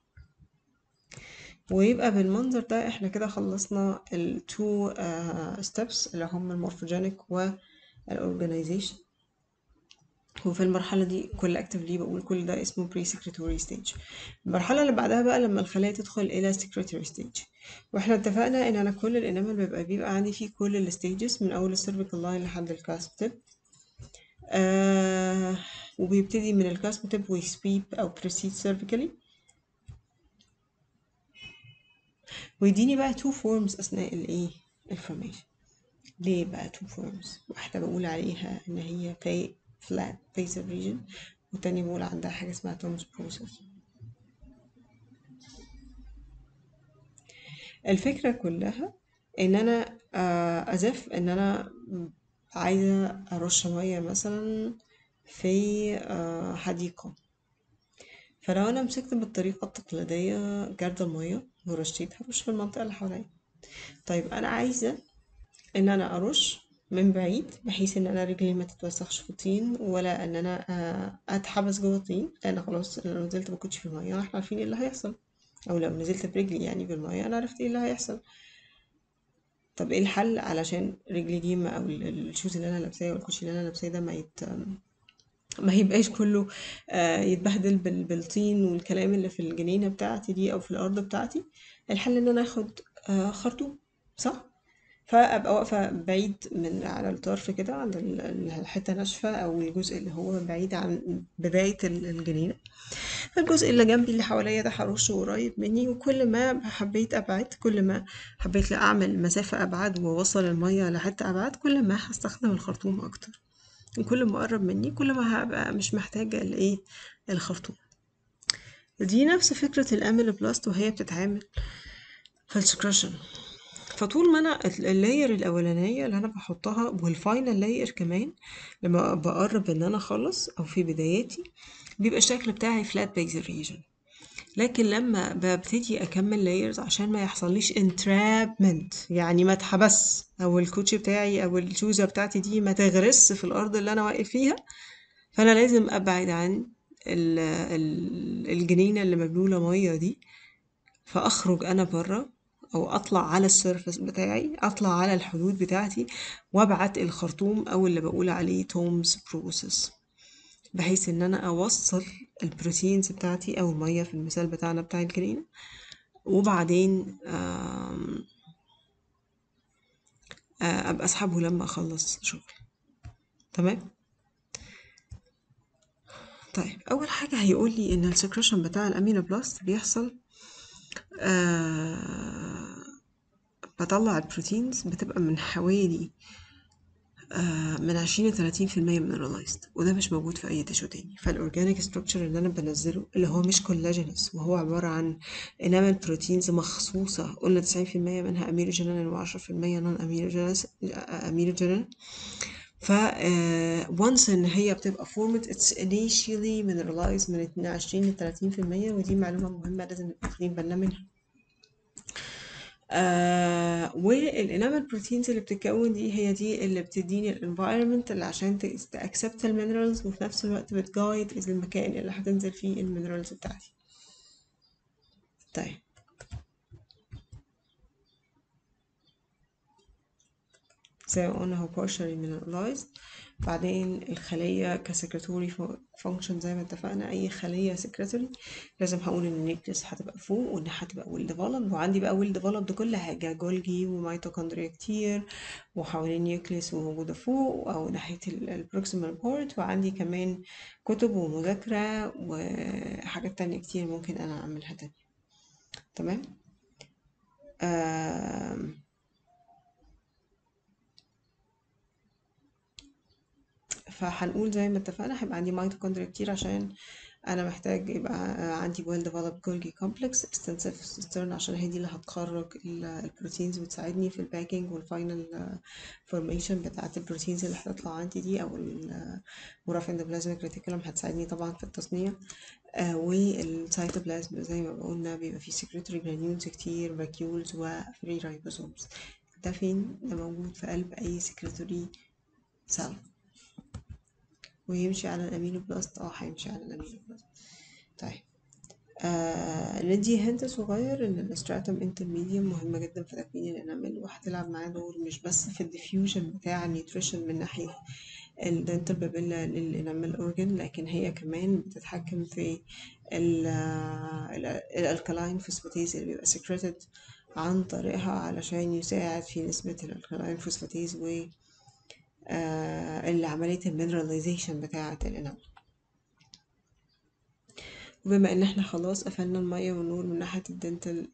ويبقى بالمنظر ده احنا كده خلصنا التو ستيبس اللي هم المورفوجينيك والاورجانيزيشن وفي المرحلة دي كل اكتفلي بقول كل ده اسمه بري سكريتوري ستيج المرحلة اللي بعدها بقى لما الخلايا تدخل إلى سكريتوري ستيج واحنا اتفقنا ان انا كل الانامل بيبقى بيبقى عندي فيه كل الستيجز من اول السيرفيكال لاين لحد الكاسب تيب آه وبيبتدي من الكاسب تيب ويسويب او proceed سيرفيكالي ويديني بقى تو فورمز اثناء الايه الفورميشن ليه بقى two forms واحدة بقول عليها إن هي pay flat basal region والتانية بقول عندها حاجة اسمها تومز process الفكرة كلها إن أنا آه، أزف إن أنا عايزة أرش مية مثلا في آه، حديقة فلو أنا مسكت بالطريقة التقليدية جرد المية ورشيت هرش في المنطقة اللي حواليا طيب أنا عايزة إن أنا أرش من بعيد بحيث إن أنا رجلي ما تتوسخش في الطين ولا إن أنا آه، أتحبس جوه الطين لأن خلاص أنا لو نزلت بكوتشي في المية احنا عارفين ايه اللي هيحصل أو لو نزلت برجلي يعني في المية أنا عرفت ايه اللي هيحصل طب ايه الحل علشان رجلي دي ما- او ال- الشوز اللي انا لابساه والكوتشي اللي انا لابساه ده ما يت ما يبقاش كله آه، يتبهدل بال- بالطين والكلام اللي في الجنينة بتاعتي دي او في الارض بتاعتي الحل ان انا اخد آه، خرطوم صح فابقى واقفة بعيد من على الطرف كده عند ال- الحتة ناشفة او الجزء اللي هو بعيد عن بداية ال- الجنينة الجزء اللي جنبي اللي حواليا ده هرشه قريب مني وكل ما حبيت ابعد كل ما حبيت اعمل مسافة ابعد واوصل المية لحتة ابعد كل ما هستخدم الخرطوم اكتر وكل ما قرب مني كل ما هبقى مش محتاجة الايه الخرطوم دي نفس فكرة الاميل بلاست وهي بتتعامل في السكراشن فطول ما انا اللاير الاولانيه اللي انا بحطها والفاينل لاير كمان لما بقرب ان انا اخلص او في بداياتي بيبقى الشكل بتاعي فلات بيزل ريجن لكن لما ببتدي اكمل لايرز عشان ما يحصليش انترابمنت يعني ما اتحبس او الكوتشي بتاعي او الشوزه بتاعتي دي ما تغرس في الارض اللي انا واقف فيها فانا لازم ابعد عن ال- ال- الجنينه اللي مبلوله ميه دي فاخرج انا بره او اطلع على السيرفس بتاعي اطلع على الحدود بتاعتي وابعت الخرطوم او اللي بقول عليه تومز بروسيس بحيث ان انا اوصل البروتينز بتاعتي او الميه في المثال بتاعنا بتاع الجنينه وبعدين آم، آه، ابقى اسحبه لما اخلص شغل تمام طيب اول حاجه هيقول لي ان السكريشن بتاع الامينو بلاست بيحصل آه بطلع البروتينز بتبقى من حوالي آه من عشرين لتلاتين في المية mineralized وده مش موجود في أي تيشو تاني فالأورجانيك ستراكشر اللي أنا بنزله اللي هو مش كولاجينس وهو عبارة عن انامل بروتينز مخصوصة قلنا تسعين في المية منها أميلوجينين وعشرة في المية نون أميلوجينس أميلوجينين ف وانس ان هي بتبقى فورمت اتس initially mineralized من 20 ل 30 في المية ودي معلومة مهمة لازم نبقى واخدين بالنا منها آه والانامل بروتينز اللي بتتكون دي هي دي اللي بتديني الانفايرمنت اللي عشان تاكسبت المينرالز وفي نفس الوقت بتجايد المكان اللي هتنزل فيه المينرالز بتاعتي طيب زي ما قلنا هو partially mineralized بعدين الخلية كسكرتوري فانكشن زي ما اتفقنا أي خلية سكرتوري لازم هقول إن النيوكليس هتبقى فوق وإن هتبقى ويل ديفلوبد وعندي بقى ويل ديفلوبد كل حاجة جولجي وميتوكوندريا كتير وحوالين النيوكليس وموجودة فوق أو ناحية البروكسيمال بورت وعندي كمان كتب ومذاكرة وحاجات تانية كتير ممكن أنا أعملها تانية تمام آم فهنقول زي ما اتفقنا هيبقى عندي ميتوكوندريا كتير عشان انا محتاج يبقى عندي well developed Golgi complex extensive cistern عشان هي دي اللي هتخرج البروتينز وتساعدني في الباكينج والفاينل فورميشن بتاعة البروتينز اللي هتطلع عندي دي او ورافع اندوبلازميك ريتيكولم هتساعدني طبعا في التصنيع آه والسيتوبلازم زي ما قلنا بيبقى فيه secretory granules كتير vacuoles وفري رايبوزومز ده فين؟ ده موجود في قلب أي secretory cell ويمشي على الامينو بلاست اه هيمشي على الامينو بلاست طيب آه ندي هنت صغير ان الاستراتم انترميديوم مهمة جدا في تكوين الانامل وهتلعب معاه دور مش بس في الديفيوجن بتاع النيوتريشن من ناحية الدنتال بابيلا للانامل اورجن لكن هي كمان بتتحكم في الالكالاين فوسفاتيز اللي بيبقى سكريتد عن طريقها علشان يساعد في نسبة الالكالاين فوسفاتيز و آه اللي عملية المينراليزيشن بتاعة الانامل وبما ان احنا خلاص قفلنا المية والنور من ناحية الدنتال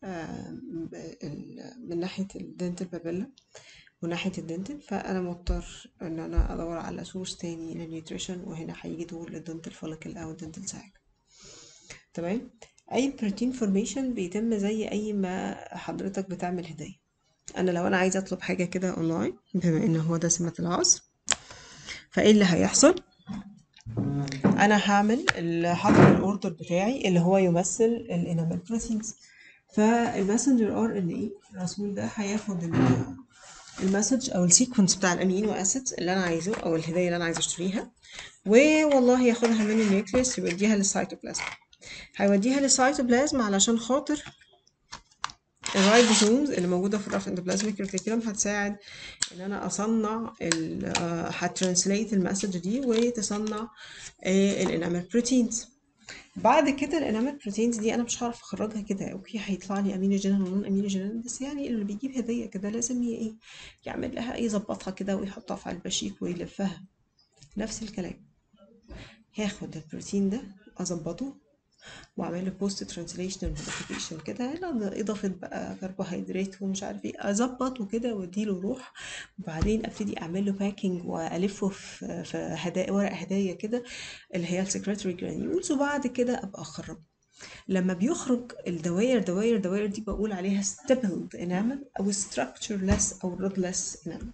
من ناحية الدنتال بابيلا وناحية الدنتال فأنا مضطر إن أنا أدور على سورس تاني للنيوتريشن وهنا هيجي دور للدنتال فوليكل أو الدنتال ساك تمام أي بروتين فورميشن بيتم زي أي ما حضرتك بتعمل هدية أنا لو أنا عايزة أطلب حاجة كده أونلاين بما إن هو ده سمة العصر فإيه اللي هيحصل أنا هعمل ال- هحضر الأوردر بتاعي اللي هو يمثل الانامل بروتينز فالماسنجر ار ان اي الرسول ده هياخد ال- المسج او السيكونس بتاع الامينو اسيدز اللي انا عايزه او الهدايا اللي انا عايزه اشتريها والله ياخدها من النيوكليوس يوديها للسيتوبلازم هيوديها للسيتوبلازم علشان خاطر الرايبوزومز اللي موجوده في الرف اندوبلازميك ريتيكولم هتساعد ان انا اصنع ال آه، هترانسليت المسج دي وتصنع الانامل بروتينز بعد كده الانامل بروتينز دي انا مش هعرف اخرجها كده اوكي هيطلع لي امينو جينال ونون امينو جينال بس يعني اللي بيجيب هديه كده لازم ي- ايه يعمل لها ايه يظبطها كده ويحطها في علبه شيك ويلفها نفس الكلام هاخد البروتين ده اظبطه واعمل له بوست ترانسليشنال موديفيكيشن كده لا اضافه بقى كربوهيدرات ومش عارف ايه اظبطه كده واديله روح وبعدين ابتدي اعمل له باكينج والفه في في هدايا ورق هدايا كده اللي هي السكرتري جرانيولز وبعد كده ابقى اخرج لما بيخرج الدوائر دوائر دوائر دي بقول عليها stippled enamel او structureless او rodless enamel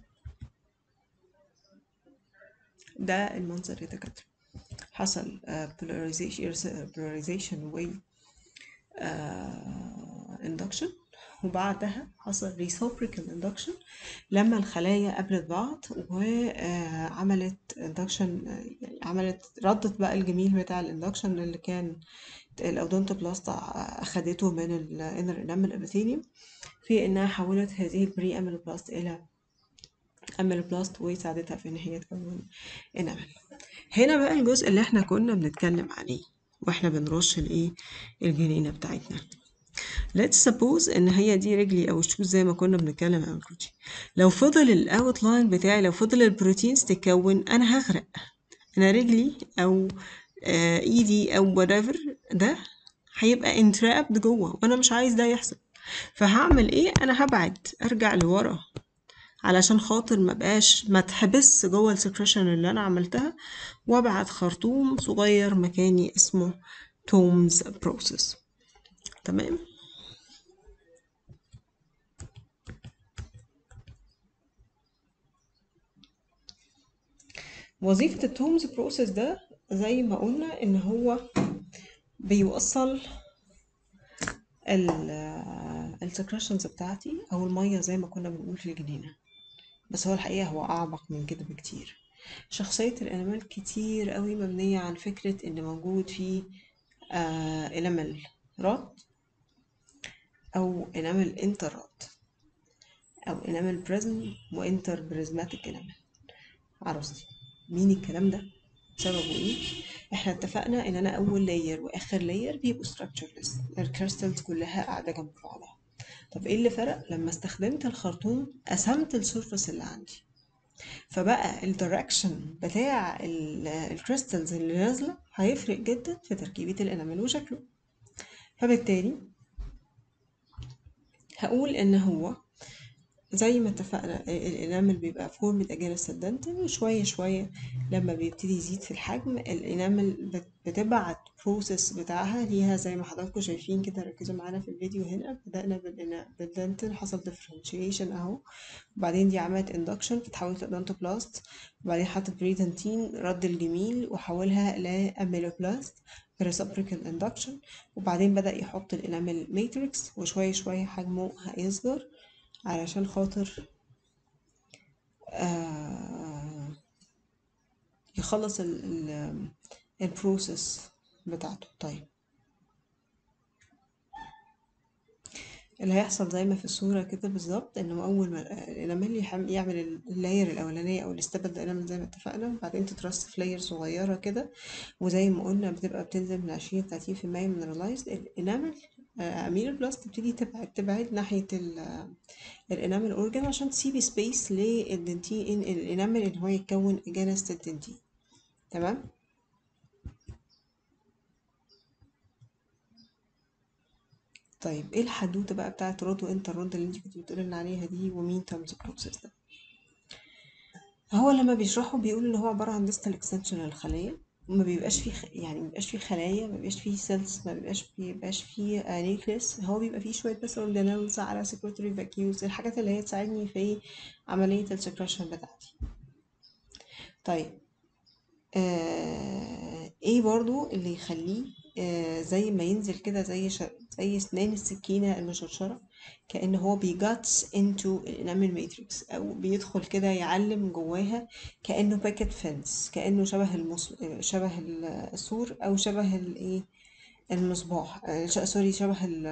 ده المنظر يا دكاترة حصل آه، polarization polarization و آه، induction وبعدها حصل reciprocal induction لما الخلايا قابلت بعض وعملت induction آه، يعني عملت ردت بقى الجميل بتاع الاندكشن اللي كان الاودونتوبلاست اخدته من الانر انامل ابيثيليوم في انها حولت هذه البري اميلوبلاست الى اميلوبلاست وساعدتها في ان هي تكون انامل هنا بقى الجزء اللي احنا كنا بنتكلم عليه واحنا بنرش الايه الجنينه بتاعتنا let's suppose ان هي دي رجلي او الشوز زي ما كنا بنتكلم عن البروتين لو فضل الاوت لاين بتاعي لو فضل البروتينز تتكون انا هغرق انا رجلي او آه ايدي او whatever ده هيبقى entrapped جوه وانا مش عايز ده يحصل فهعمل ايه انا هبعد ارجع لورا علشان خاطر ما بقاش ما تحبس جوه السكريشن اللي انا عملتها وابعت خرطوم صغير مكاني اسمه تومز بروسيس تمام وظيفة التومز بروسيس ده زي ما قلنا ان هو بيوصل السكريشنز بتاعتي او المية زي ما كنا بنقول في الجنينة بس هو الحقيقة هو أعمق من كده بكتير شخصية الأنيمال كتير قوي مبنية عن فكرة إن موجود فيه آه انامل راد أو انامل انتر راد أو انامل بريزم وانتر بريزماتيك انامل عروستي مين الكلام ده سببه ايه احنا اتفقنا ان انا اول لاير واخر لاير بيبقوا structureless الكريستالز كلها قاعده جنب بعضها طب ايه اللي فرق لما استخدمت الخرطوم قسمت السيرفس اللي عندي فبقى الدايركشن بتاع الكريستالز اللي نازله هيفرق جدا في تركيبه الانامل وشكله فبالتالي هقول ان هو زي ما اتفقنا الانامل بيبقى فورمد اجينست الدنتل وشويه شويه لما بيبتدي يزيد في الحجم الانامل بت- بتبعت بروسيس بتاعها ليها زي ما حضراتكم شايفين كده ركزوا معانا في الفيديو هنا بدأنا بالإنا- بالدنتل حصل differentiation اهو وبعدين دي عملت induction فتحولت لأدونتوبلاست وبعدين حطت بريدنتين رد الجميل وحولها لأميلوبلاست reciprocal induction وبعدين بدأ يحط الانامل ماتريكس وشوية شوية حجمه هيصغر علشان خاطر آه يخلص ال ال البروسيس بتاعته طيب اللي هيحصل زي ما في الصورة كده بالظبط انه اول ما الانامل يحم- يعمل اللاير الاولانية او الاستبد الانامل زي ما اتفقنا وبعدين تترص في لاير صغيرة كده وزي ما قلنا بتبقى بتنزل من عشرين لتلاتين في المية مينرالايزد الانامل امينو بلاست تبتدي تبعد تبعد ناحية الانامل اورجان عشان تسيب سبيس للدنتين الانامل ان هو يتكون اجانست الدنتين تمام طيب ايه الحدوته بقى بتاعت رود وانت الرود اللي انت كنت بتقولي لنا عليها دي ومين تامز بروسيس ده هو لما بيشرحوا بيقولوا ان هو عباره عن ديستال اكستنشن للخليه ما بيبقاش فيه خ... يعني ما بيبقاش فيه خلايا ما بيبقاش فيه سيلز ما بيبقاش بيبقاش فيه نيوكليس هو بيبقى فيه شويه بس اورجانيلز على سكرتوري فاكيوز الحاجات اللي هي تساعدني في عمليه السكريشن بتاعتي طيب آه ايه برضو اللي يخليه آه زي ما ينزل كده زي ش... زي اسنان السكينه المشرشره كأن هو بيجاتس into الانامل ماتريكس او بيدخل كده يعلم جواها كأنه باكيت فنس كأنه شبه المص... شبه السور او شبه الايه المصباح آه ش- سوري شبه ال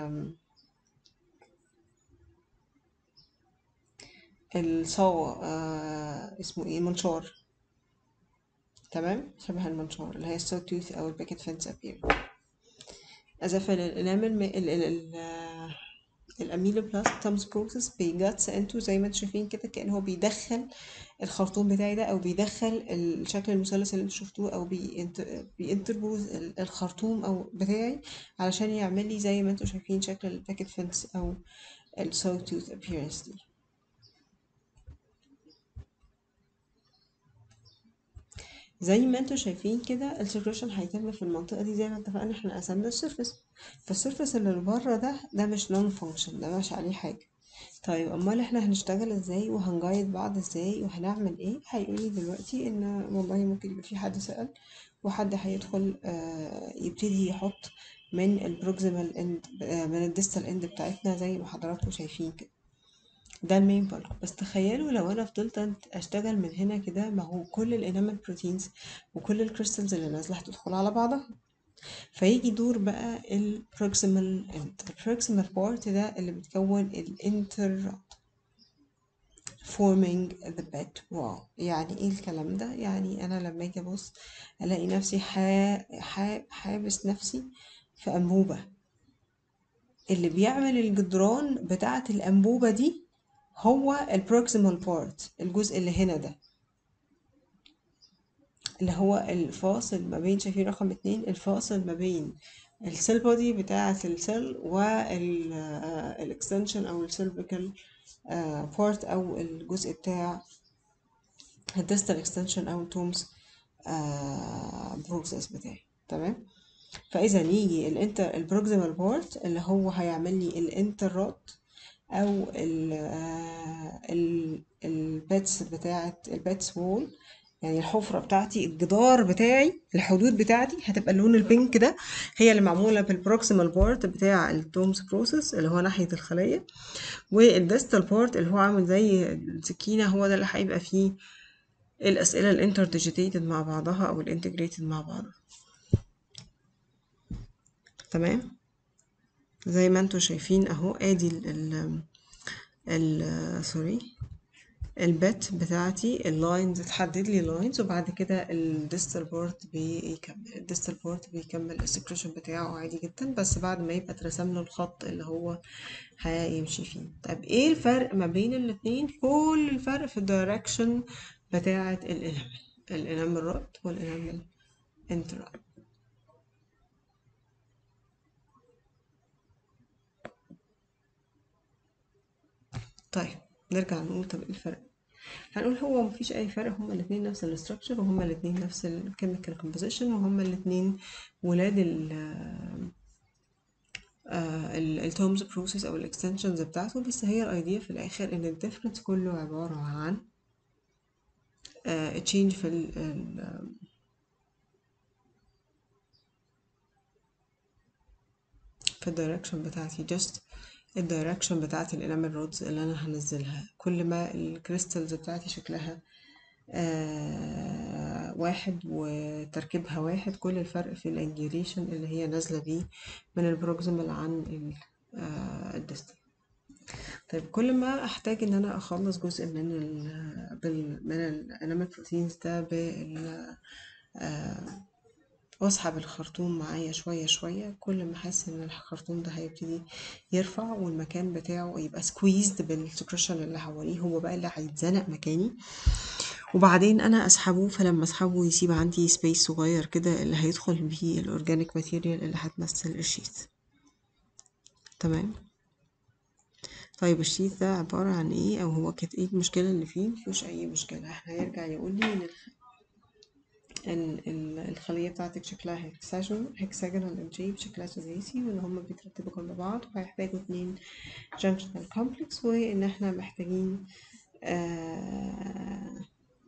الصاوة آه اسمه ايه منشار تمام شبه المنشار اللي هي السو توث او الباكيت فنس ابير أزف الانامل م... ال... ال... ال... الاميلو بلاستمز بروسيس بيجاتس انتو زي ما انتم شايفين كده كأنه هو بيدخل الخرطوم بتاعي ده او بيدخل الشكل المثلث اللي انتوا شفتوه او بينت- بينتربوز ال- الخرطوم او بتاعي علشان يعمل لي زي ما انتوا شايفين شكل الباكيت فنس او السو توث appearance دي زي ما انتوا شايفين كده السكريشن هيتم في المنطقة دي زي ما اتفقنا احنا قسمنا السيرفس فالسيرفس اللي بره ده ده مش نون فانكشن ده مش عليه حاجة طيب امال احنا هنشتغل ازاي وهنجايد بعض ازاي وهنعمل ايه هيقولي دلوقتي ان والله ممكن يبقى في حد سأل وحد هيدخل آه، يبتدي يحط من البروكسيمال اند من الديستال اند بتاعتنا زي ما حضراتكم شايفين كده ده المين بلك بس تخيلوا لو انا فضلت أنت- اشتغل من هنا كده ما هو كل الانامل بروتينز وكل الكريستالز اللي نازله هتدخل على بعضها فيجي دور بقى البروكسيمال اند البروكسيمال بارت ده اللي بتكون الانتر forming the bed wall يعني ايه الكلام ده يعني انا لما اجي ابص الاقي نفسي حا... حا... حابس نفسي في انبوبه اللي بيعمل الجدران بتاعه الانبوبه دي هو البروكسيمال بارت الجزء اللي هنا ده اللي هو الفاصل ما بين شايفين رقم اتنين الفاصل ما بين السيل بودي بتاعة السيل والاكستنشن او السيرفيكال بارت او الجزء بتاع الديستال اكستنشن او التومز بروسيس بتاعي تمام فاذا يجي الانتر البروكسيمال بارت اللي هو هيعمل لي الانترات او ال ال الباتس بتاعه الباتس وول يعني الحفرة بتاعتي الجدار بتاعي الحدود بتاعتي هتبقى اللون البينك ده هي اللي معمولة بالبروكسيمال بارت بتاع التومز بروسيس اللي هو ناحية الخلية والديستال بارت اللي هو عامل زي السكينة هو ده اللي هيبقى فيه الأسئلة الانترديجيتيتد مع بعضها أو الانتجريتد مع بعضها تمام زي ما انتوا شايفين اهو ادي ال ال ال سوري البت بتاعتي اللاينز اتحدد لي لاينز وبعد كده الديستال بورت بيكمل الديستال بورت بيكمل السكريشن بتاعه عادي جدا بس بعد ما يبقى اترسم له الخط اللي هو هيمشي فيه طب ايه الفرق ما بين الاتنين كل الفرق في الدايركشن بتاعة الانامل الانامل رد والانامل انترا طيب نرجع نقول طب ايه الفرق هنقول هو مفيش اي فرق هما الاتنين نفس الاستراكشر وهما الاتنين نفس الكيميكال كومبوزيشن وهما الاتنين ولاد ال التومز بروسيس او الاكستنشنز بتاعته بس هي الايديا في الاخر ان الديفرنس كله عبارة عن تشينج في ال ال- في الدايركشن بتاعتي just الدايركشن بتاعت الانامل رودز اللي انا هنزلها كل ما الكريستالز بتاعتي شكلها آه واحد وتركيبها واحد كل الفرق في الانجيريشن اللي هي نازلة بيه من البروكسيمال عن ال- آه الديستال طيب كل ما احتاج ان انا اخلص جزء من ال بال من الانامل بروتينز ده بال آه واسحب الخرطوم معايا شوية شوية كل ما احس ان الخرطوم ده هيبتدي يرفع والمكان بتاعه يبقى سكويزد بالسكريشن اللي حواليه هو بقى اللي هيتزنق مكاني وبعدين انا اسحبه فلما اسحبه يسيب عندي سبيس صغير كده اللي هيدخل بيه الاورجانيك ماتيريال اللي هتمثل الشيت تمام طيب الشيت ده عبارة عن ايه او هو كانت ايه المشكلة اللي فيه مفيهوش اي مشكلة احنا هيرجع يقول لي ان الخ- ال- ال- الخلية بتاعتك شكلها هكساجون هكساجونال الجيب شكلها سداسي وان هما بيترتبوا جنب بعض وهيحتاجوا اتنين junctional complex وان احنا محتاجين آه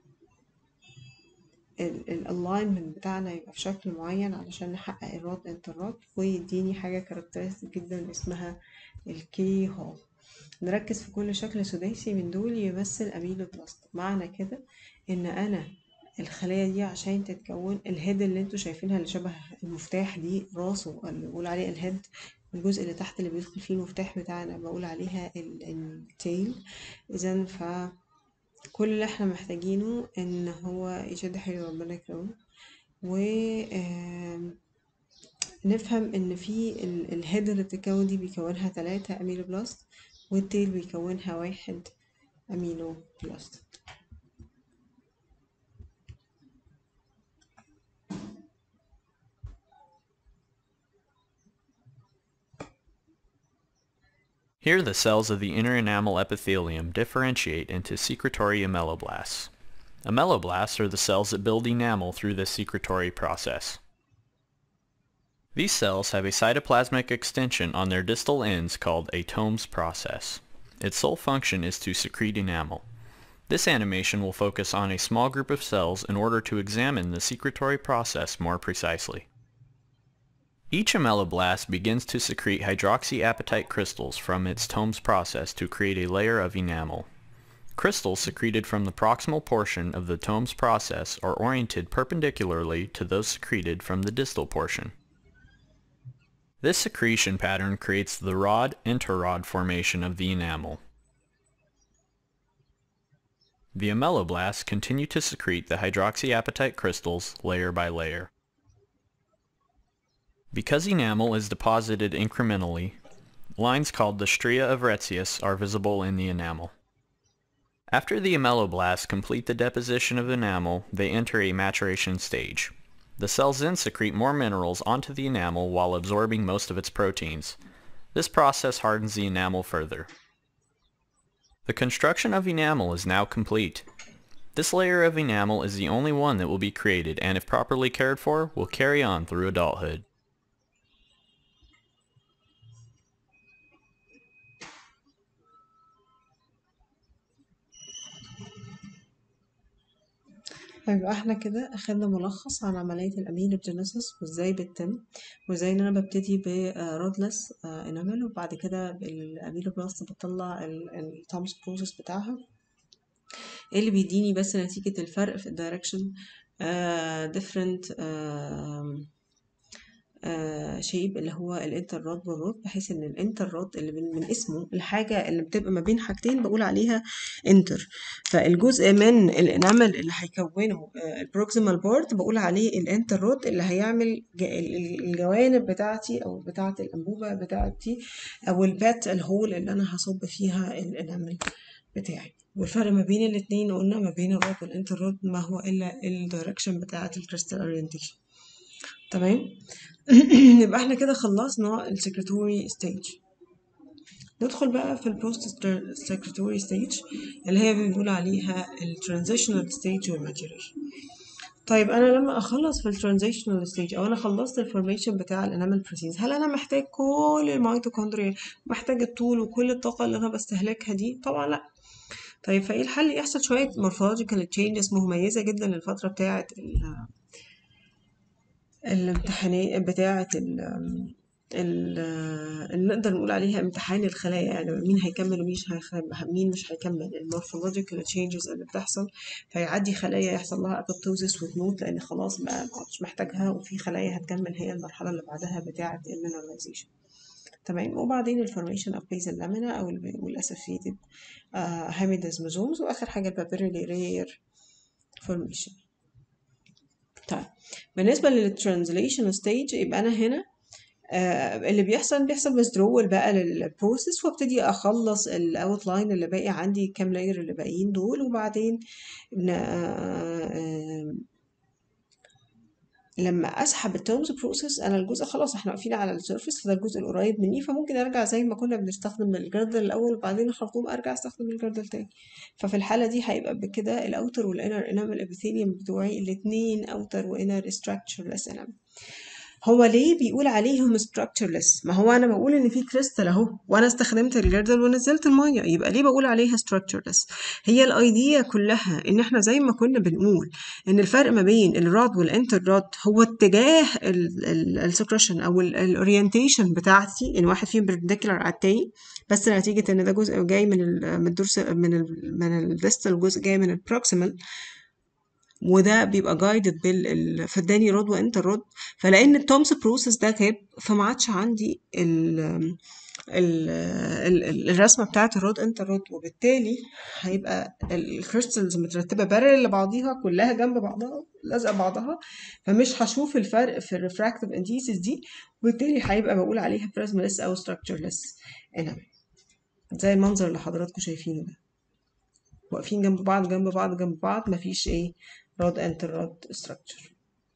الالاينمنت بتاعنا يبقى في شكل معين علشان نحقق الراد انتراد ويديني حاجة كاركترستيك جدا اسمها الكي هول نركز في كل شكل سداسي من دول يمثل اميلو بلاست معنى كده ان انا الخلايا دي عشان تتكون الهيد اللي انتوا شايفينها اللي شبه المفتاح دي راسه اللي بقول عليه الهيد الجزء اللي تحت اللي بيدخل فيه المفتاح بتاعنا بقول عليها التيل اذا ف كل اللي احنا محتاجينه ان هو يشد حيل ربنا يكرمه و آم، نفهم ان في ال- الهيد اللي بتتكون دي بيكونها تلاتة امينو بلاست والتيل بيكونها واحد امينو بلاست Here the cells of the inner enamel epithelium differentiate into secretory ameloblasts. Ameloblasts are the cells that build enamel through the secretory process. These cells have a cytoplasmic extension on their distal ends called a Tomes process. Its sole function is to secrete enamel. This animation will focus on a small group of cells in order to examine the secretory process more precisely. Each ameloblast begins to secrete hydroxyapatite crystals from its Tomes process to create a layer of enamel. Crystals secreted from the proximal portion of the Tomes process are oriented perpendicularly to those secreted from the distal portion. This secretion pattern creates the rod-interrod formation of the enamel. The ameloblasts continue to secrete the hydroxyapatite crystals layer by layer. Because enamel is deposited incrementally, lines called the stria of Retzius are visible in the enamel. After the ameloblasts complete the deposition of enamel, they enter a maturation stage. The cells then secrete more minerals onto the enamel while absorbing most of its proteins. This process hardens the enamel further. The construction of enamel is now complete. This layer of enamel is the only one that will be created and if properly cared for, will carry on through adulthood. يبقى احنا كده اخدنا ملخص عن عملية الامينوجينيسيس وازاي بتتم وازاي ان انا ببتدي برودلس انامل وبعد كده الاميلوبلاست بتطلع التومس بروسيس بتاعها ايه اللي بيديني بس نتيجة الفرق في الدايركشن different شيب اللي هو الانتر رود والرود بحيث ان الانتر رود اللي من, من اسمه الحاجه اللي بتبقى ما بين حاجتين بقول عليها انتر فالجزء من الانامل اللي هيكونه البروكسيمال بورد بقول عليه الانتر رود اللي هيعمل الجوانب بتاعتي او بتاعه الانبوبه بتاعتي او البات الهول اللي انا هصب فيها الانامل بتاعي والفرق ما بين الاتنين قلنا ما بين الرود والانتر رود ما هو الا الدايركشن بتاعه الكريستال اورينتيشن تمام يبقى احنا كده خلصنا السكرتوري ستيج ندخل بقى في البوست سكرتوري ستيج اللي هي بنقول عليها الترانزيشنال ستيج والماتيوريشن طيب انا لما اخلص في الترانزيشنال ستيج او انا خلصت الفورميشن بتاع الانامل بروتينز هل انا محتاج كل الميتوكوندريا محتاج الطول وكل الطاقه اللي انا بستهلكها دي طبعا لا طيب فايه الحل يحصل شويه مورفولوجيكال تشينجز مميزه جدا للفتره بتاعه الامتحانات بتاعة ال اللي نقدر نقول عليها امتحان الخلايا يعني مين هيكمل ومين مين مش هيكمل المورفولوجيكال تشينجز اللي بتحصل فيعدي خلايا يحصل لها ابوبتوزيس وتموت لان خلاص بقى مش محتاجها وفي خلايا هتكمل هي المرحله اللي بعدها بتاعه المينراليزيشن تمام وبعدين الفورميشن اوف بيزل لامينا او والاسوسيتد هاميدازموزومز واخر حاجه البابيرولي رير فورميشن طيب بالنسبة للترانزليشن ستيج يبقى أنا هنا آه اللي بيحصل بيحصل withdrawal بقى للبروسيس وابتدي أخلص الأوتلاين اللي باقي عندي كام لاير اللي باقيين دول وبعدين آه لما اسحب التيرمز بروسيس انا الجزء خلاص احنا واقفين على السيرفيس فده الجزء القريب مني فممكن ارجع زي ما كنا بنستخدم الجردل الاول وبعدين الخرطوم ارجع استخدم الجردل تاني ففي الحاله دي هيبقى بكده الاوتر والانر انامل ابيثيليوم بتوعي الاتنين اوتر وانر structureless انامل هو ليه بيقول عليهم structureless ما هو انا بقول ان في كريستال اهو وانا استخدمت الجردل ونزلت الميه يبقى ليه بقول عليها structureless هي الايديا كلها ان احنا زي ما كنا بنقول ان الفرق ما بين الراد والانتر راد هو اتجاه السكريشن او الاورينتيشن بتاعتي ان واحد فيهم perpendicular على التاني بس نتيجه ان ده جزء جاي من ال من الدورس من ال من الديستال جزء جاي من البروكسيمال وده بيبقى جايدد بال فاداني رود وانتر رود فلان التومس بروسيس ده غاب فما عادش عندي ال ال ال الرسمه بتاعت الرود انتر رود وبالتالي هيبقى الكريستالز مترتبه بارل لبعضيها كلها جنب بعضها لازقه بعضها فمش هشوف الفرق في الريفراكتيف انديسيس دي وبالتالي هيبقى بقول عليها بريزملس او structureless انامل زي المنظر اللي حضراتكم شايفينه ده واقفين جنب بعض جنب بعض جنب بعض مفيش ايه رود انتر رود structure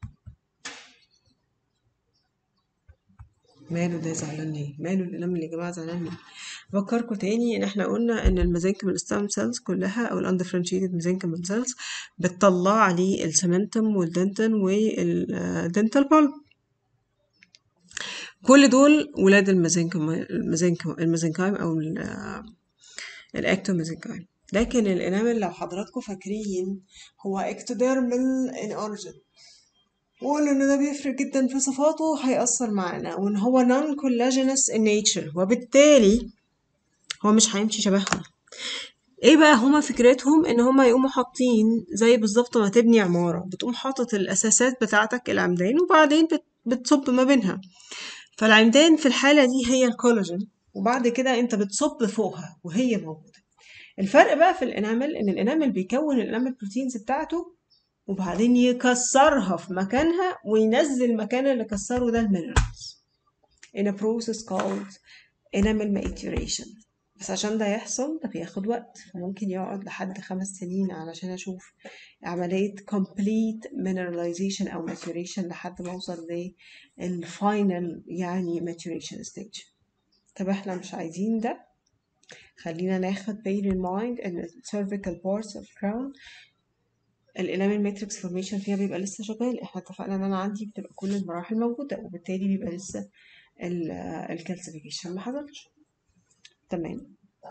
ماله ده زعلان ليه ماله الانامل يا جماعه زعلان ليه بفكركم تاني ان احنا قلنا ان الميزنكم الستام سيلز كلها او الاندفرنشيتد ميزنكم سيلز بتطلع لي السمنتم والدنتن والدنتال بالب كل دول ولاد الميزنكم الميزنكم الميزنكايم او الاكتوميزنكايم لكن الانامل لو حضراتكم فاكرين هو اكتوديرمال ان اوريجين وقلنا ان ده بيفرق جدا في صفاته هيأثر معانا وان هو non collagenous in nature وبالتالي هو مش هيمشي شبههم ايه بقى هما فكرتهم ان هما يقوموا حاطين زي بالظبط ما تبني عمارة بتقوم حاطط الاساسات بتاعتك العمدان وبعدين بت- بتصب ما بينها فالعمدان في الحالة دي هي الكولاجين وبعد كده انت بتصب فوقها وهي موجودة الفرق بقى في الانامل ان الانامل بيكون الانامل بروتينز بتاعته وبعدين يكسرها في مكانها وينزل المكان اللي كسره ده المينرالز in a process called enamel maturation بس عشان ده يحصل ده بياخد وقت فممكن يقعد لحد خمس سنين علشان أشوف عملية complete mineralization أو maturation لحد ما أوصل للفاينل يعني maturation stage طب احنا مش عايزين ده خلينا ناخد bear in mind ان ال cervical parts of crown الانامل ماتريكس فورميشن فيها بيبقى لسه شغال احنا اتفقنا ان انا عندي بتبقى كل المراحل موجودة وبالتالي بيبقى لسه الكالسيفيكيشن ما حصلش تمام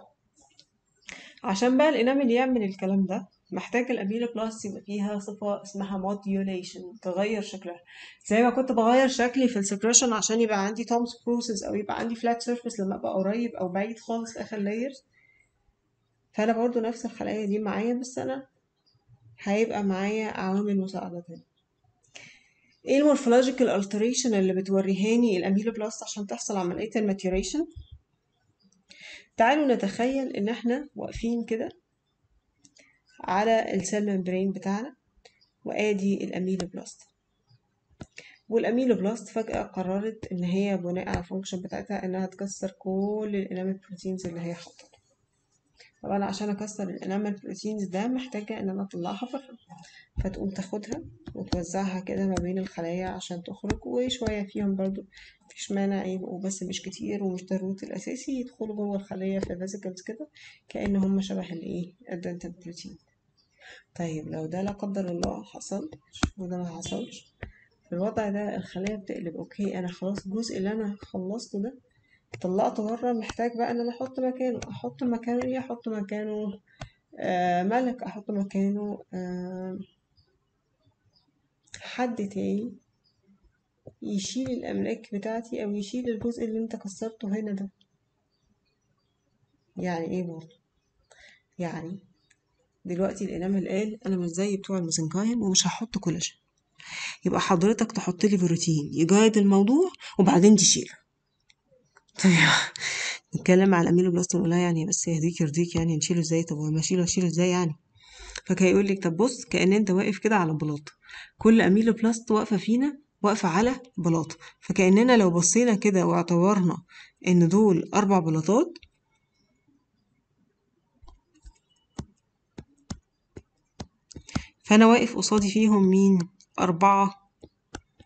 عشان بقى الانامل يعمل الكلام ده محتاج الاميلو بلاست يبقى فيها صفة اسمها موديوليشن تغير شكلها زي ما كنت بغير شكلي في السكريشن عشان يبقى عندي تومس بروسيس او يبقى عندي فلات سيرفيس لما ابقى قريب او بعيد خالص في اخر لايرز فانا برضو نفس الخلايا دي معايا بس انا هيبقى معايا عوامل مساعدة تانية ايه المورفولوجيكال alteration اللي بتوريهاني الاميلو بلاست عشان تحصل عملية الماتيوريشن تعالوا نتخيل ان احنا واقفين كده على السيل ممبرين بتاعنا وادي الاميلو بلاست والاميلو بلاست فجأة قررت ان هي بناء على الفانكشن بتاعتها انها تكسر كل الانامل بروتينز اللي هي حاططها طبعا عشان اكسر الانامل بروتينز ده محتاجة ان انا اطلعها بره فتقوم تاخدها وتوزعها كده ما بين الخلايا عشان تخرج وشوية فيهم برضو مفيش مانع يبقوا بس مش كتير ومش ده الروت الأساسي يدخلوا جوه الخلية في فيزيكلز كده كأن هم شبه الإيه الدنتال بروتين طيب لو ده لا قدر الله حصل وده ما حصلش في الوضع ده الخلايا بتقلب اوكي انا خلاص الجزء اللي انا خلصته ده طلعته بره محتاج بقى ان انا احط مكانه احط مكانه ايه احط مكانه آه ملك احط مكانه آه حد تاني يشيل الاملاك بتاعتي او يشيل الجزء اللي انت كسرته هنا ده يعني ايه برضه يعني دلوقتي الانامل قال انا مش زي بتوع الميزنكايم ومش هحط كولاجين يبقى حضرتك تحط لي بروتين يجايد الموضوع وبعدين تشيله طيب نتكلم على الاميلو بلاست نقول لها يعني بس يهديك يرضيك يعني نشيله ازاي طب وما اشيله اشيله ازاي يعني فكان يقول لك طب بص كأن انت واقف كده على بلاط كل اميلو بلاست واقفه فينا واقفه على بلاط فكأننا لو بصينا كده واعتبرنا ان دول اربع بلاطات فانا واقف قصادي فيهم مين اربعه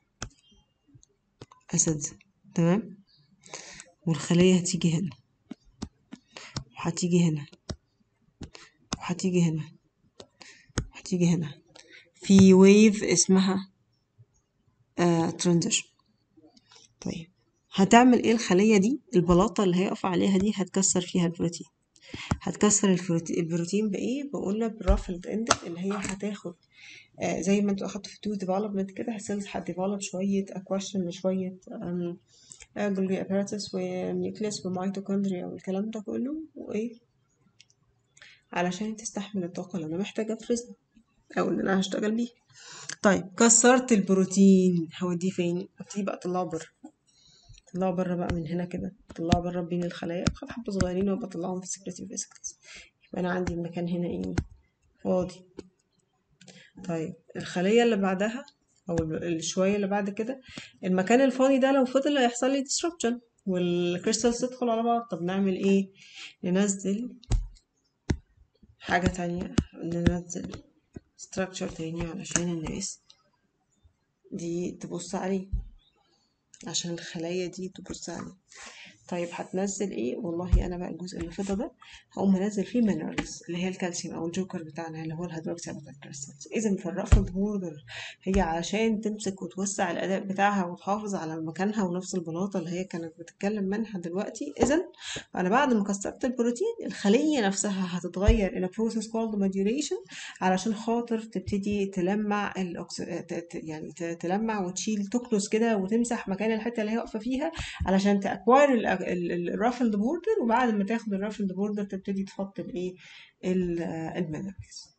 اساتذة تمام والخلية هتيجي هنا وهتيجي هنا وهتيجي هنا وهتيجي هنا في ويف اسمها ترانزيشن طيب هتعمل ايه الخلية دي البلاطة اللي هيقف عليها دي هتكسر فيها البروتين هتكسر البروتين, البروتين بايه بقولنا بالرافلد اند اللي هي هتاخد آه زي ما انتوا اخدتوا في تو ديفلوبمنت كده السيلز هتديفلوب شوية اكواشن وشوية جولجي اباراتس ونيوكليس وميتوكوندريا والكلام ده كله وايه علشان تستحمل الطاقة اللي انا محتاجة افرزها او اللي انا هشتغل بيها طيب كسرت البروتين هوديه فين ابتدي بقى اطلعه بره اطلعه بره بقى من هنا كده اطلعه بره بين الخلايا خد حبة صغيرين وابقى اطلعهم في السكريتيف فيسيكلز يبقى انا عندي المكان هنا ايه فاضي طيب الخلية اللي بعدها او الشوية اللي بعد كده المكان الفاضي ده لو فضل هيحصل لي disruption والكريستالز تدخل على بعض طب نعمل ايه ننزل حاجة تانية ننزل structure تاني علشان الناس دي تبص عليه عشان الخلايا دي تبص عليه طيب هتنزل ايه والله انا بقى الجزء اللي فضل ده هقوم منزل فيه مينرالز اللي هي الكالسيوم او الجوكر بتاعنا اللي هو الهيدروكسي كريستالز اذا في الرافلد بوردر هي عشان تمسك وتوسع الاداء بتاعها وتحافظ على مكانها ونفس البلاطه اللي هي كانت بتتكلم منها دلوقتي اذا انا بعد ما كسرت البروتين الخليه نفسها هتتغير الى بروسيس كولد موديوليشن علشان خاطر تبتدي تلمع الأكس... يعني تلمع وتشيل تكنس كده وتمسح مكان الحته اللي هي واقفه فيها علشان تاكواير الرافلد بوردر وبعد ما تاخد الرافلد بوردر تبتدي تحط الايه المينرالز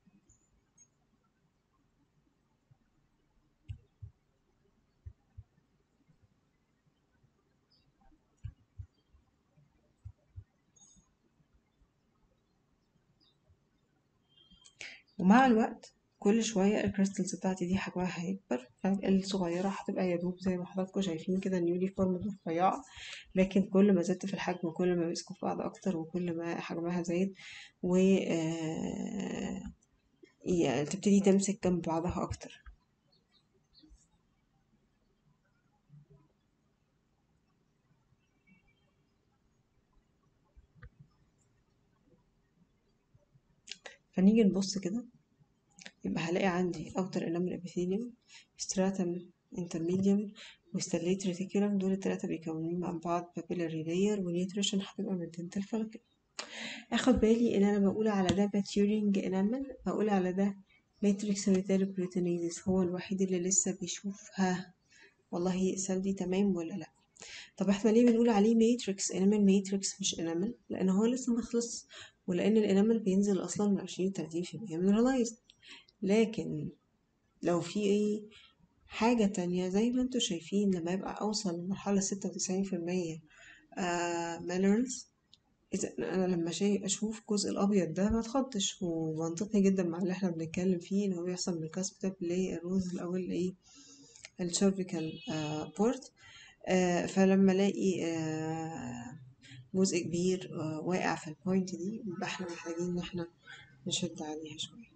ومع الوقت كل شوية الكريستالز بتاعتي دي حجمها هيكبر الصغيرة هتبقى يدوب زي ما حضراتكم شايفين كده النيولي فورمد رفيعة لكن كل ما زدت في الحجم كل ما مسكوا في بعض أكتر وكل ما حجمها زايد و يعني تبتدي تمسك جنب بعضها أكتر فنيجي نبص كده يبقى هلاقي عندي outer enamel epithelium stratum intermedium وستاليت ريتيكولم دول التلاتة بيكونوا مع بعض papillary layer ونيوتريشن هتبقى من dental follicle اخد بالي ان انا بقول على ده maturing enamel بقول على ده matrix metalloproteinases هو الوحيد اللي لسه بيشوف ها والله السيل دي تمام ولا لا طب احنا ليه بنقول عليه ماتريكس انامل ماتريكس مش انامل لان هو لسه مخلص ولان الانامل بينزل اصلا من عشرين تلاتين في المية مينرالايزد لكن لو في ايه حاجة تانية زي ما انتوا شايفين لما يبقى اوصل لمرحلة ستة وتسعين في المية مينرالز اذا انا لما شيء اشوف الجزء الابيض ده ما اتخضش ومنطقي جدا مع اللي احنا بنتكلم فيه ان هو بيحصل من الكاسب تاب للروز او الايه السيرفيكال بورت فلما الاقي آه جزء كبير آه واقع في البوينت دي يبقى احنا محتاجين ان احنا نشد عليها شويه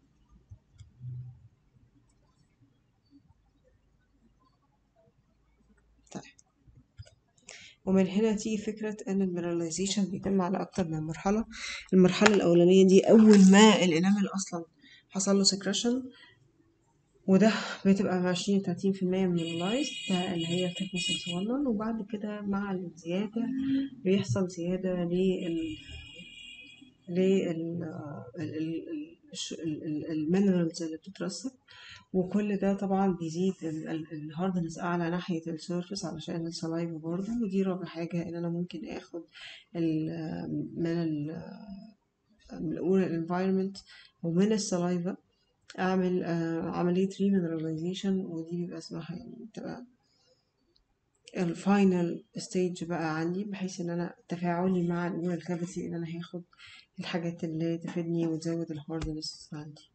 طيب ومن هنا تيجي فكرة إن المينراليزيشن بيتم على أكتر من مرحلة المرحلة الأولانية دي أول ما الإنامل أصلا حصل له سكريشن وده بتبقى عشرين تلاتين في المية من اللايز ده اللي هي التكنس الصغنن وبعد كده مع الزيادة بيحصل زيادة لل لل المينرالز اللي بتترسب وكل ده طبعا بيزيد الهاردنس اعلى ناحية السيرفس علشان السلايفا برضه ودي رابع حاجة ان انا ممكن اخد من ال من الاول الانفايرمنت ومن السلايفا اعمل عملية ريمينراليزيشن ودي بيبقى اسمها يعني بتبقى الفاينل ستيج بقى عندي بحيث ان انا تفاعلي مع الاولى الكافيتي ان انا هاخد الحاجات اللي تفيدني وتزود الهاردنس عندي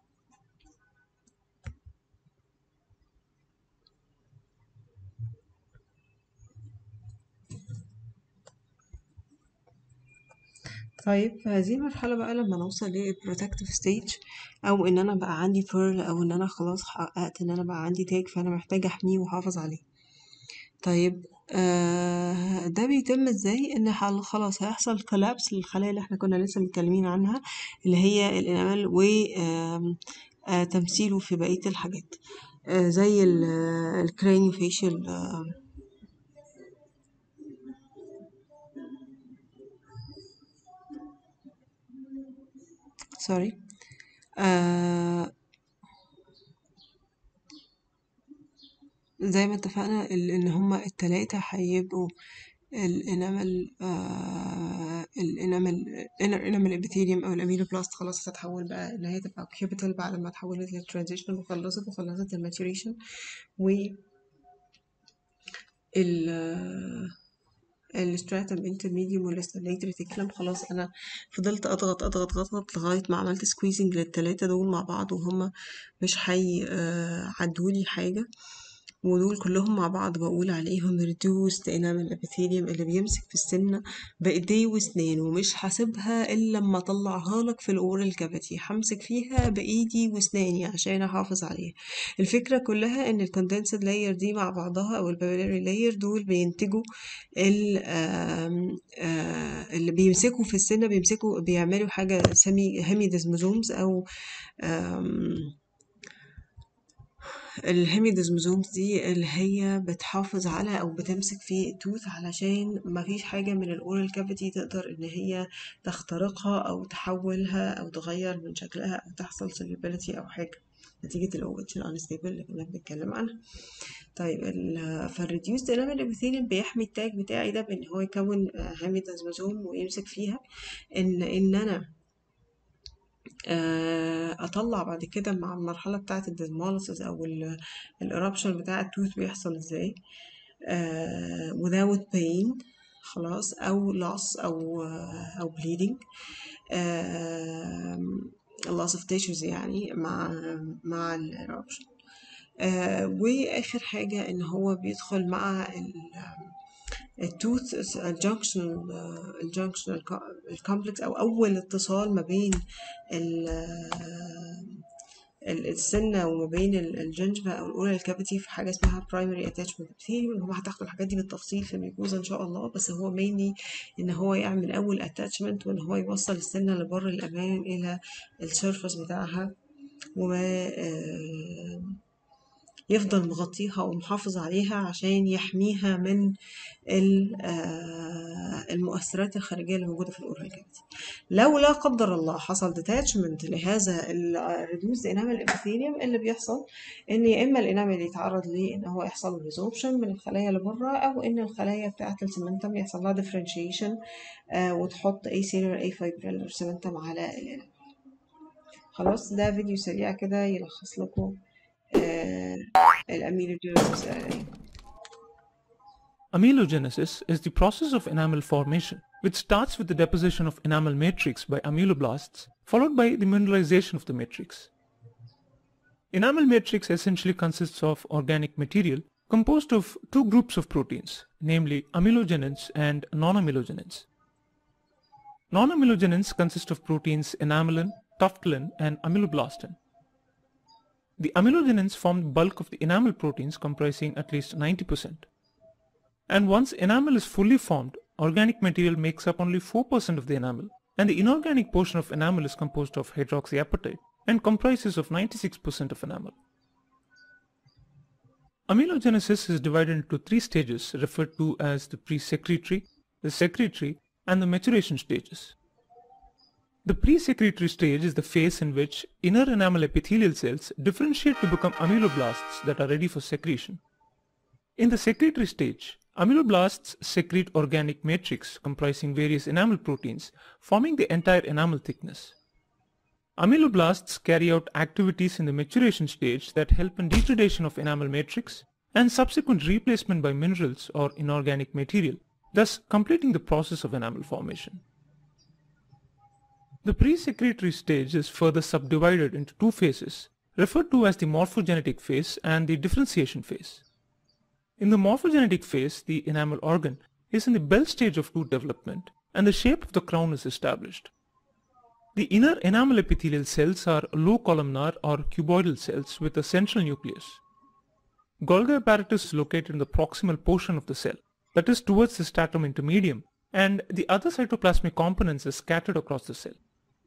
طيب في هذه المرحلة بقى لما نوصل للبروتكتيف ستيج أو إن أنا بقى عندي بيرل أو إن أنا خلاص حققت إن أنا بقى عندي تاج فأنا محتاجة أحميه وأحافظ عليه طيب آه ده بيتم ازاي ان حل خلاص هيحصل كولابس للخلايا اللي احنا كنا لسه متكلمين عنها اللي هي الانامل و آم، آه تمثيله في بقية الحاجات آه زي الكرانيو فيشل سوري آه زي ما اتفقنا ال- ان هما التلاتة هيبقوا الانامل آه الانامل inner enamel epithelium او الاميلوبلاست خلاص هتتحول بقى ان هي تبقى كيوبيتال بعد ما اتحولت للترانزيشن وخلصت وخلصت الماتوريشن و ال الستراتم انترميديوم والستاليت ريتيكولم خلاص انا فضلت اضغط اضغط اضغط لغايه ما عملت سكويزنج للتلاتة دول مع بعض وهما مش هيعدولي حاجه ودول كلهم مع بعض بقول عليهم reduced enamel epithelium اللي بيمسك في السنة بإيديه وأسنانه ومش هسيبها إلا لما أطلعها لك في الأورال كافيتي همسك فيها بإيدي وأسناني عشان أحافظ عليها الفكرة كلها إن الكوندنسد لاير دي مع بعضها أو البابيلاري لاير دول بينتجوا ال آم، آه، اللي بيمسكوا في السنة بيمسكوا بيعملوا حاجة سمي هيميديزموزومز أو آم، الهيميديزموزومز دي اللي هي بتحافظ على او بتمسك في التوث علشان ما فيش حاجة من الاورال كافيتي تقدر ان هي تخترقها او تحولها او تغير من شكلها او تحصل solubility او حاجة نتيجة ال OH ال unstable اللي كنا بنتكلم عنها طيب ال فالريديوسد انامل ابيثيليوم بيحمي التاج بتاعي ده بان هو يكون هيميديزموزوم ويمسك فيها ان ان انا آه، اطلع بعد كده مع المرحله بتاعه الديزموليسيس او الارابشن بتاع التوث بيحصل ازاي آه، without pain خلاص او loss او آه، او bleeding آه، loss of tissues يعني مع مع الارابشن آه، واخر حاجه ان هو بيدخل مع ال التوث الجنكشن الجنكشن الكومبلكس او اول اتصال ما بين ال- ال- السنه وما بين ال- الجنجفة او الاورال كافيتي في حاجه اسمها برايمري اتاتشمنت epithelium هم هتاخدوا الحاجات دي بالتفصيل في الميكوزا ان شاء الله بس هو mainly ان هو يعمل اول اتاتشمنت وان هو يوصل السنه لبر الامان الى السيرفس بتاعها وما آه، يفضل مغطيها ومحافظ عليها عشان يحميها من ال- آه، المؤثرات الخارجية اللي موجودة في الأورال كافيتي لو لا قدر الله حصل ديتاتشمنت لهذا الريديوس انامل ابيثيليوم اللي بيحصل ان يا اما الانامل يتعرض لان هو يحصل له ريزوربشن من الخلايا اللي بره او ان الخلايا بتاعه السمنتم يحصل لها ديفرنشيشن وتحط اي سيلر اي فايبريلر سمنتم على الانامل خلاص ده فيديو سريع كده يلخص لكم آه الاميلوجينيسيس Amelogenesis is the process of enamel formation, which starts with the deposition of enamel matrix by ameloblasts, followed by the mineralization of the matrix. Enamel matrix essentially consists of organic material composed of two groups of proteins, namely amelogenins and non-amelogenins. Non-amelogenins consist of proteins enamelin, tuftelin, and ameloblastin. The amelogenins form the bulk of the enamel proteins comprising at least 90%. And once enamel is fully formed, organic material makes up only 4% of the enamel, and the inorganic portion of enamel is composed of hydroxyapatite and comprises of 96% of enamel. Amelogenesis is divided into three stages referred to as the pre-secretory, the secretory, and the maturation stages. The pre-secretory stage is the phase in which inner enamel epithelial cells differentiate to become ameloblasts that are ready for secretion. In the secretory stage, ameloblasts secrete organic matrix comprising various enamel proteins forming the entire enamel thickness. Ameloblasts carry out activities in the maturation stage that help in degradation of enamel matrix and subsequent replacement by minerals or inorganic material, thus completing the process of enamel formation. The pre-secretory stage is further subdivided into two phases, referred to as the morphogenetic phase and the differentiation phase. In the morphogenetic phase, the enamel organ is in the bell stage of tooth development and the shape of the crown is established. The inner enamel epithelial cells are low columnar or cuboidal cells with a central nucleus. Golgi apparatus is located in the proximal portion of the cell, that is towards the stratum intermedium, and the other cytoplasmic components are scattered across the cell.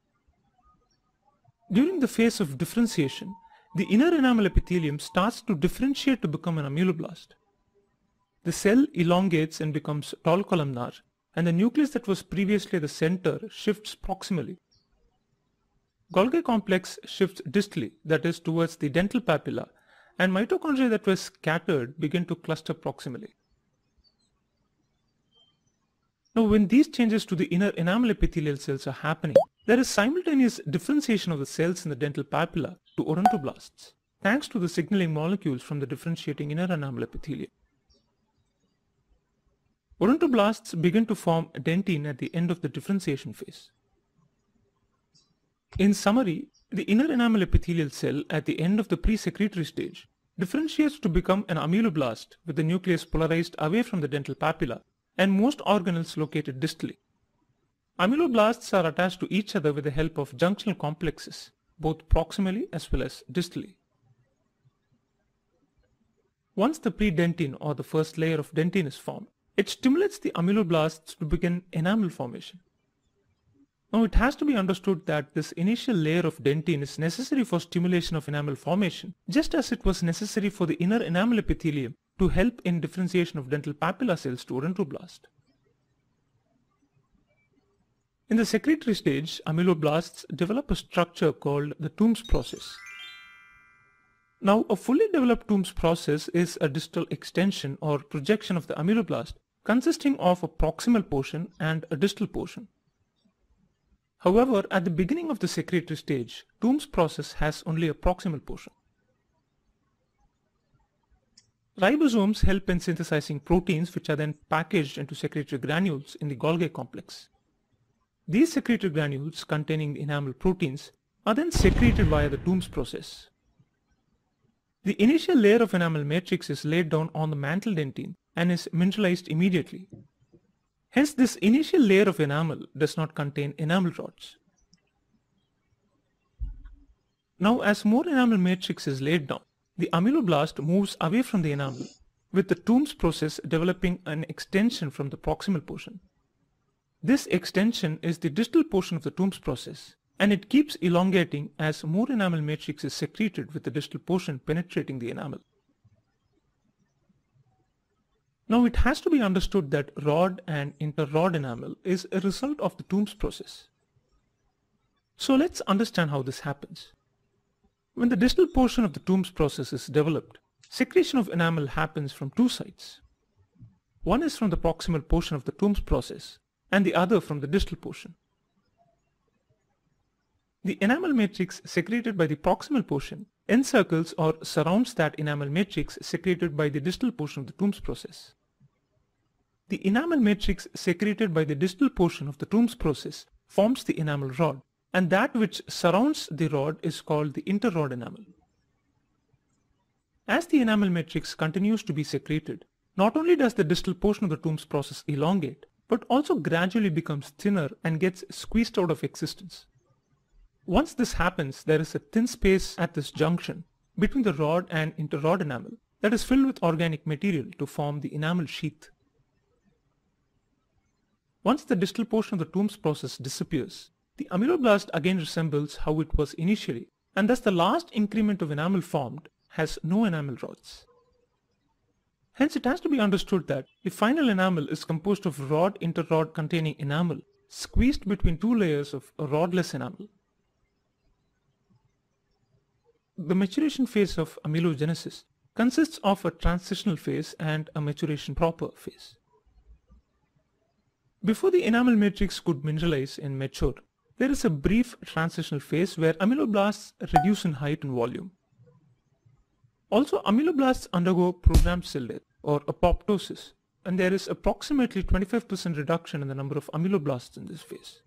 During the phase of differentiation, the inner enamel epithelium starts to differentiate to become an ameloblast. The cell elongates and becomes tall columnar, and the nucleus that was previously the center shifts proximally. Golgi complex shifts distally, that is towards the dental papilla, and mitochondria that were scattered begin to cluster proximally. Now when these changes to the inner enamel epithelial cells are happening, there is simultaneous differentiation of the cells in the dental papilla to odontoblasts, thanks to the signaling molecules from the differentiating inner enamel epithelium. Odontoblasts begin to form dentine at the end of the differentiation phase. In summary, the inner enamel epithelial cell at the end of the pre-secretory stage differentiates to become an ameloblast with the nucleus polarized away from the dental papilla and most organelles located distally. Ameloblasts are attached to each other with the help of junctional complexes, both proximally as well as distally. Once the predentine or the first layer of dentine is formed, it stimulates the ameloblasts to begin enamel formation. Now it has to be understood that this initial layer of dentine is necessary for stimulation of enamel formation, just as it was necessary for the inner enamel epithelium to help in differentiation of dental papilla cells to odontoblast. In the secretory stage, ameloblasts develop a structure called the Toombs process. Now, a fully developed Toombs process is a distal extension or projection of the ameloblast consisting of a proximal portion and a distal portion. However, at the beginning of the secretory stage, Toombs process has only a proximal portion. Ribosomes help in synthesizing proteins which are then packaged into secretory granules in the Golgi complex. These secretory granules containing the enamel proteins are then secreted via the Toombs process. The initial layer of enamel matrix is laid down on the mantle dentine and is mineralized immediately. Hence this initial layer of enamel does not contain enamel rods. Now as more enamel matrix is laid down, the ameloblast moves away from the enamel, with the Toombs process developing an extension from the proximal portion. This extension is the distal portion of the Toombs process, and it keeps elongating as more enamel matrix is secreted with the distal portion penetrating the enamel. Now it has to be understood that rod and interrod enamel is a result of the Toombs process. So let's understand how this happens. When the distal portion of the Toombs process is developed, secretion of enamel happens from two sides. One is from the proximal portion of the Toombs process and the other from the distal portion. The enamel matrix secreted by the proximal portion encircles or surrounds that enamel matrix secreted by the distal portion of the Toombs process. The enamel matrix secreted by the distal portion of the Toombs process forms the enamel rod and that which surrounds the rod is called the interrod enamel. As the enamel matrix continues to be secreted, not only does the distal portion of the Toombs process elongate, but also gradually becomes thinner and gets squeezed out of existence. Once this happens, there is a thin space at this junction between the rod and interrod enamel that is filled with organic material to form the enamel sheath. Once the distal portion of the Toombs process disappears, the ameloblast again resembles how it was initially and thus the last increment of enamel formed has no enamel rods. Hence it has to be understood that the final enamel is composed of rod interrod containing enamel squeezed between two layers of rodless enamel. The maturation phase of amelogenesis consists of a transitional phase and a maturation proper phase. Before the enamel matrix could mineralize and mature, there is a brief transitional phase where ameloblasts reduce in height and volume. Also, ameloblasts undergo programmed cell death or apoptosis and there is approximately 25% reduction in the number of ameloblasts in this phase.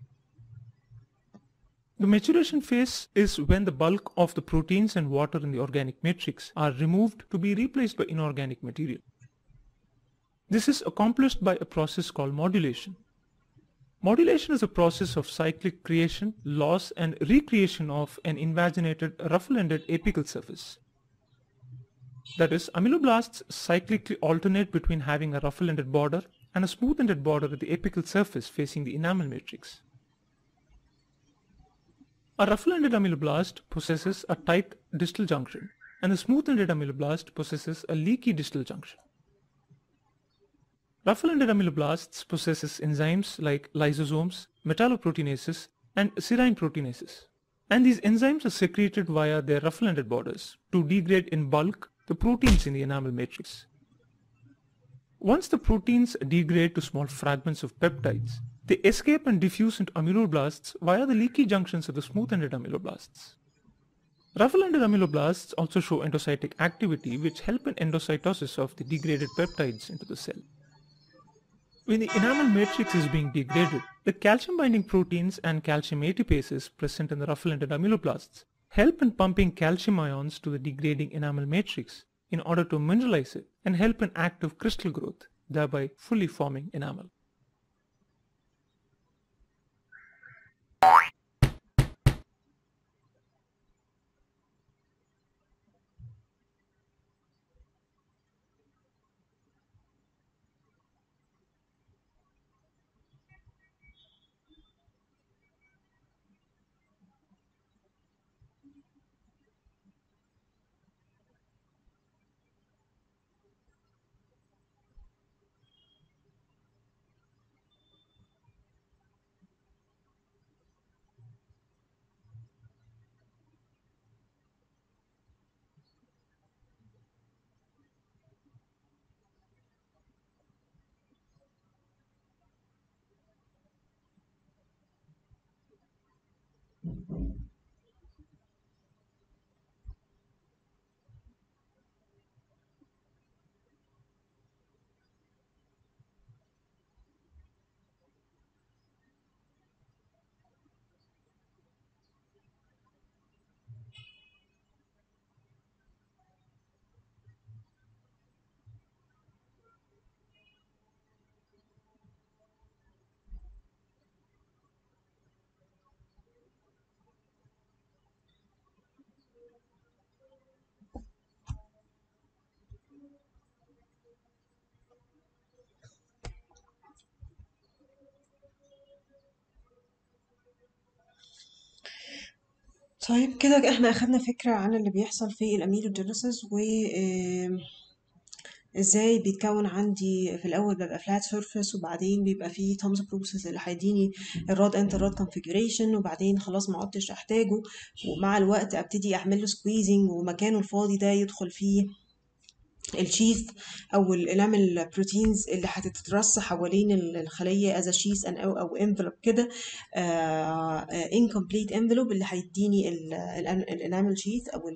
The maturation phase is when the bulk of the proteins and water in the organic matrix are removed to be replaced by inorganic material. This is accomplished by a process called modulation. Modulation is a process of cyclic creation, loss and recreation of an invaginated ruffle-ended apical surface. That is, amyloblasts cyclically alternate between having a ruffle-ended border and a smooth-ended border at the apical surface facing the enamel matrix. A ruffle-ended ameloblast possesses a tight distal junction and the smooth-ended ameloblast possesses a leaky distal junction. Ruffle-ended ameloblasts possesses enzymes like lysosomes, metalloproteinases, and serine proteinases. And these enzymes are secreted via their ruffle-ended borders to degrade in bulk the proteins in the enamel matrix. Once the proteins degrade to small fragments of peptides, they escape and diffuse into ameloblasts via the leaky junctions of the smooth-ended ameloblasts. Ruffle-ended ameloblasts also show endocytic activity which help in endocytosis of the degraded peptides into the cell. When the enamel matrix is being degraded, the calcium-binding proteins and calcium ATPases present in the ruffle-ended ameloblasts help in pumping calcium ions to the degrading enamel matrix in order to mineralize it and help in active crystal growth, thereby fully forming enamel. طيب كده احنا اخدنا فكرة عن اللي بيحصل في الاميلوجينيسيس و آم، ازاي بيتكون عندي في الاول بيبقى فلات سيرفيس وبعدين بيبقى فيه تومز بروسيس اللي هيديني الراد انتر راد كونفيجريشن وبعدين خلاص ما عدتش احتاجه ومع الوقت ابتدي اعمل له سكويزنج ومكانه الفاضي ده يدخل فيه الشيث او الانامل بروتينز اللي هتترص حوالين الخليه از شيث او او انفلوب كده انكمبليت انفلوب اللي هيديني الانامل شيث او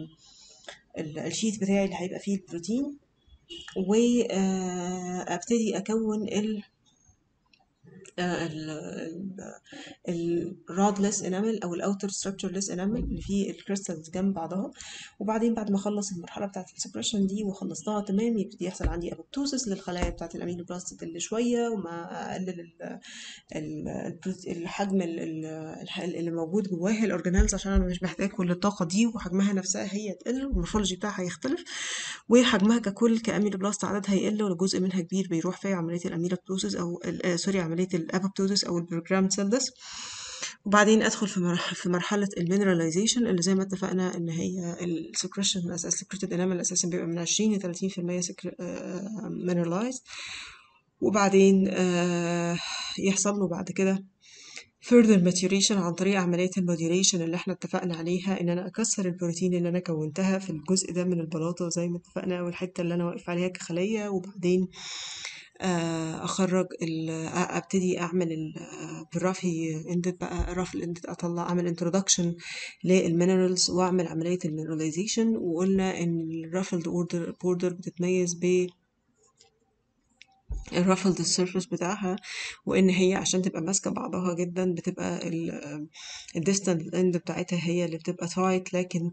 الشيث بتاعي اللي هيبقى فيه البروتين وابتدي اكون ال الرادلس انامل او الاوتر ستراكشرلس انامل اللي فيه الكريستالز جنب بعضها وبعدين بعد ما اخلص المرحله بتاعه السبريشن دي وخلصتها تمام يبتدي يحصل عندي ابوبتوسس للخلايا بتاعه الامينوبلاست تقل شويه وما اقلل ال- ال- الحجم ال- ال- اللي موجود جواها الاورجانيلز عشان انا مش محتاج كل الطاقه دي وحجمها نفسها هي تقل والمورفولوجي بتاعها يختلف وحجمها ككل كاميلوبلاست عددها يقل وجزء منها كبير بيروح في عمليه الاميلوبتوسس او ال- آه، سوري عمليه الابوبتوسس او البروجرام سيل ديس وبعدين ادخل في مرحله في مرحله المينراليزيشن اللي زي ما اتفقنا ان هي السكريشن السكريتد انامل اساسا بيبقى من 20 ل 30% مينرالايزد وبعدين آه، يحصل له بعد كده further maturation عن طريق عملية الموديوليشن اللي احنا اتفقنا عليها ان انا اكسر البروتين اللي انا كونتها في الجزء ده من البلاطة زي ما اتفقنا او الحتة اللي انا واقف عليها كخلية وبعدين آه، اخرج ال- آه، ابتدي اعمل ال- آه، بالرفي اندد بقى رفل اندد اطلع اعمل انترودكشن للمينرالز واعمل عملية المينراليزيشن وقلنا ان الرفلد اوردر بوردر بتتميز ب الرفلد السيرفيس بتاعها وان هي عشان تبقى ماسكه بعضها جدا بتبقى الديستنت اند بتاعتها هي اللي بتبقى تايت لكن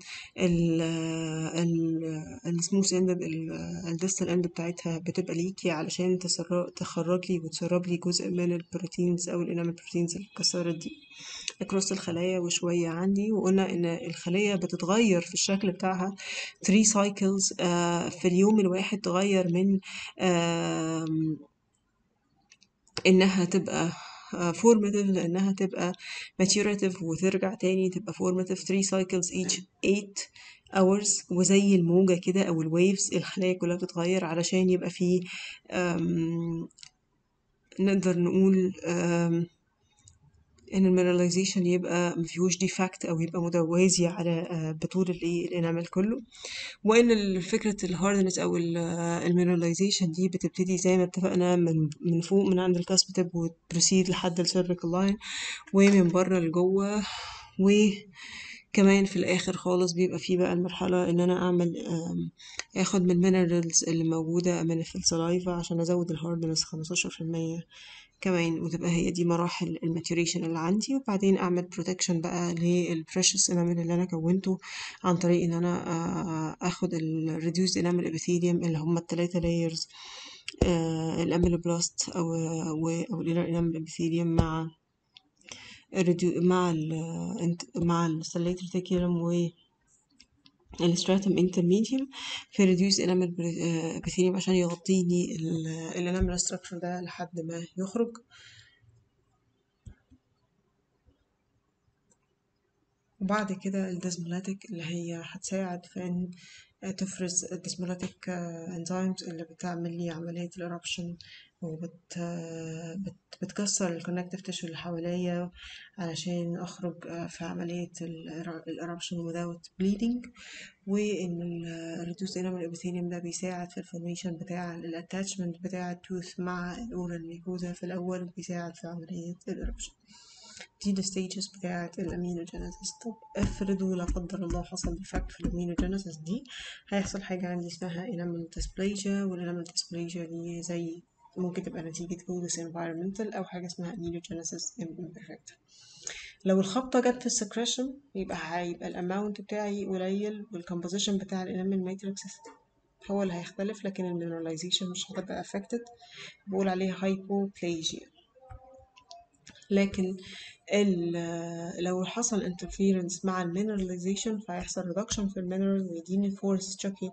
السموث اند الديستال اند بتاعتها بتبقى ليكي علشان تسر- تخرج لي وتسرب لي جزء من البروتينز او الانامل بروتينز اللي اتكسرت دي اكروس الخلايا وشويه عندي وقلنا ان الخليه بتتغير في الشكل بتاعها 3 سايكلز في اليوم الواحد تغير من آم، انها تبقى فورماتيف لانها تبقى maturative وترجع تاني تبقى formative 3 cycles each 8 hours وزي الموجة كده او الويفز الخلايا كلها بتتغير علشان يبقى فيه آم، نقدر نقول آم، ان المينراليزيشن يبقى مفيهوش ديفكت او يبقى متوازي على آه، بطول الايه الانامل كله وان ال- فكره الهاردنس او المينراليزيشن دي بتبتدي زي ما اتفقنا من من فوق من عند الكاسب تيب وتبروسيد لحد السيرفيكال لاين ومن بره لجوه وكمان في الاخر خالص بيبقى فيه بقى المرحله ان انا اعمل آم، اخد من المينرالز اللي موجوده من في السلايفا عشان ازود الهاردنس 15% كمان وتبقى هي دي مراحل الماتوريشن اللي عندي وبعدين اعمل بروتكشن بقى للبريشس انامل اللي انا كونته عن طريق ان انا آه، اخد الريديوس انامل ابيثيليوم اللي هم الثلاثه لايرز الاميلوبلاست او او او الانامل ابيثيليوم مع الريديو مع ال مع السليت ريتيكولم و الستراتم انترميديوم في ريديوس انامل ابيثيليوم عشان يغطي لي الانامل ستراكشر ده لحد ما يخرج وبعد كده الديزمولاتيك اللي هي هتساعد في ان تفرز الديزمولاتيك انزيمز اللي بتعمل لي عملية الاربشن وبت بت بتكسر الكونكتيف تيشو اللي حواليا علشان اخرج آه، في عملية الاربشن without bleeding وان الريدوس انامل ابيثيليوم ده بيساعد في الفورميشن بتاع الاتاتشمنت بتاع التوث مع الاورال ميكوزا في الاول وبيساعد في عملية الاربشن دي الستيجز بتاعة الامينوجينيسيس طب افرضوا لا قدر الله حصل ديفكت في الامينوجينيسيس دي هيحصل حاجة عندي اسمها انامل ديسبليجيا والانامل ديسبليجيا دي زي ممكن تبقى نتيجة كودس environmental أو حاجة اسمها aminogenesis imperfecta لو الخبطة جت في السكريشن يبقى هيبقى الاماونت بتاعي قليل والكomposition بتاع الانامل ماتريكس هو اللي هيختلف لكن المينراليزيشن مش هتبقى affected بقول عليها hypoplasia لكن ال- لو حصل interference مع المينراليزيشن فهيحصل reduction في المينرال ويديني فورس تشوكي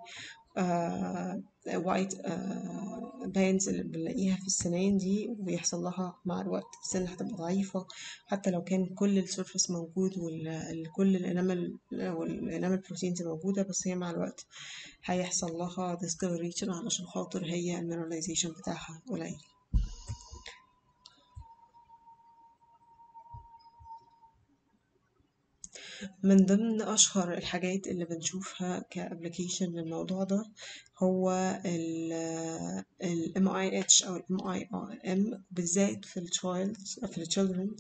وايت بانز اللي بنلاقيها في السنان دي وبيحصل لها مع الوقت السن هتبقى ضعيفة حتى لو كان كل السيرفس موجود وكل الانامل والانامل بروتينز موجودة بس هي مع الوقت هيحصل لها discoloration علشان خاطر هي المينراليزيشن بتاعها قليل من ضمن أشهر الحاجات اللي بنشوفها كابليكيشن للموضوع ده هو ال ال MIH أو ال MIRM بالذات في التشايلد في التشيلدرن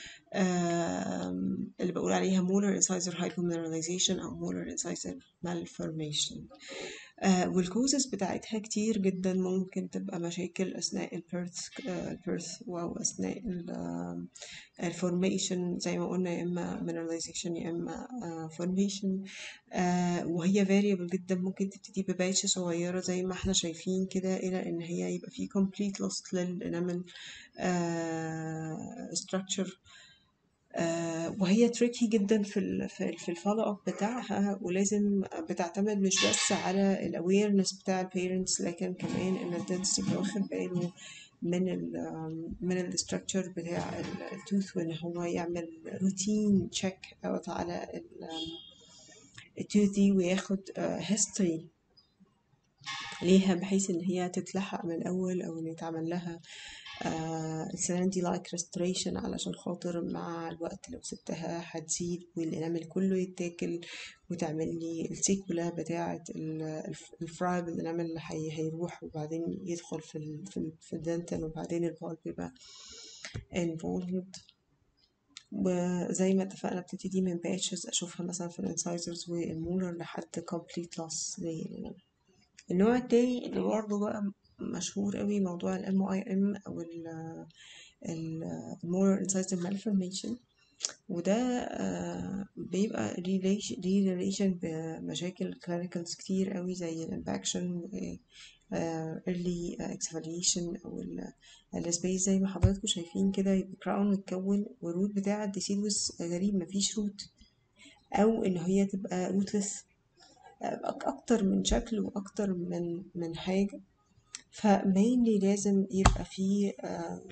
اللي بقول عليها molar incisor hypomineralization أو molar incisor malformation آه والكوزز بتاعتها كتير جدا ممكن تبقى مشاكل أثناء البيرث البيرث أو أثناء الفورميشن زي ما قلنا يا إما mineralization يا إما فورميشن آه وهي variable جدا ممكن تبتدي بباتش صغيرة زي ما احنا شايفين كده إلى إن هي يبقى في complete loss للإنامل آه structure آه وهي تريكي جدا في ال في, في الفولو اب بتاعها ولازم بتعتمد مش بس على الاويرنس بتاع البيرنتس لكن كمان ان الدنتست يبقى واخد باله من ال من الاستراكشر بتاع التوث وان هو يعمل روتين تشيك اوت على التوث دي وياخد هيستوري ليها بحيث ان هي تتلحق من الاول او ان يتعمل لها السنان دي لايك ريستوريشن علشان خاطر مع الوقت لو سبتها هتزيد والانامل كله يتاكل وتعمل لي السيكولا بتاعة الفرايب الانامل اللي هي هيروح وبعدين يدخل في ال في, ال في الدنتال وبعدين الفالف يبقى involved وزي ما اتفقنا بتبتدي من باتشز اشوفها مثلا في الانسايزرز والمولر لحد complete loss للانامل النوع التاني اللي برضه بقى مشهور قوي موضوع ال MIM أو ال ال Motor Incisor Malformation وده آه، بيبقى ليه ريليش- ليه ريليشن بمشاكل كلينيكالز كتير قوي زي الانفكشن early exfoliation أو ال- السبيس زي ما حضراتكم شايفين كده يبقى كراون متكون والروت بتاع الديسيدوس غريب مفيش روت أو إن هي تبقى روتلس أكتر من شكل وأكتر من من حاجة فمينلي لازم يبقى فيه آه،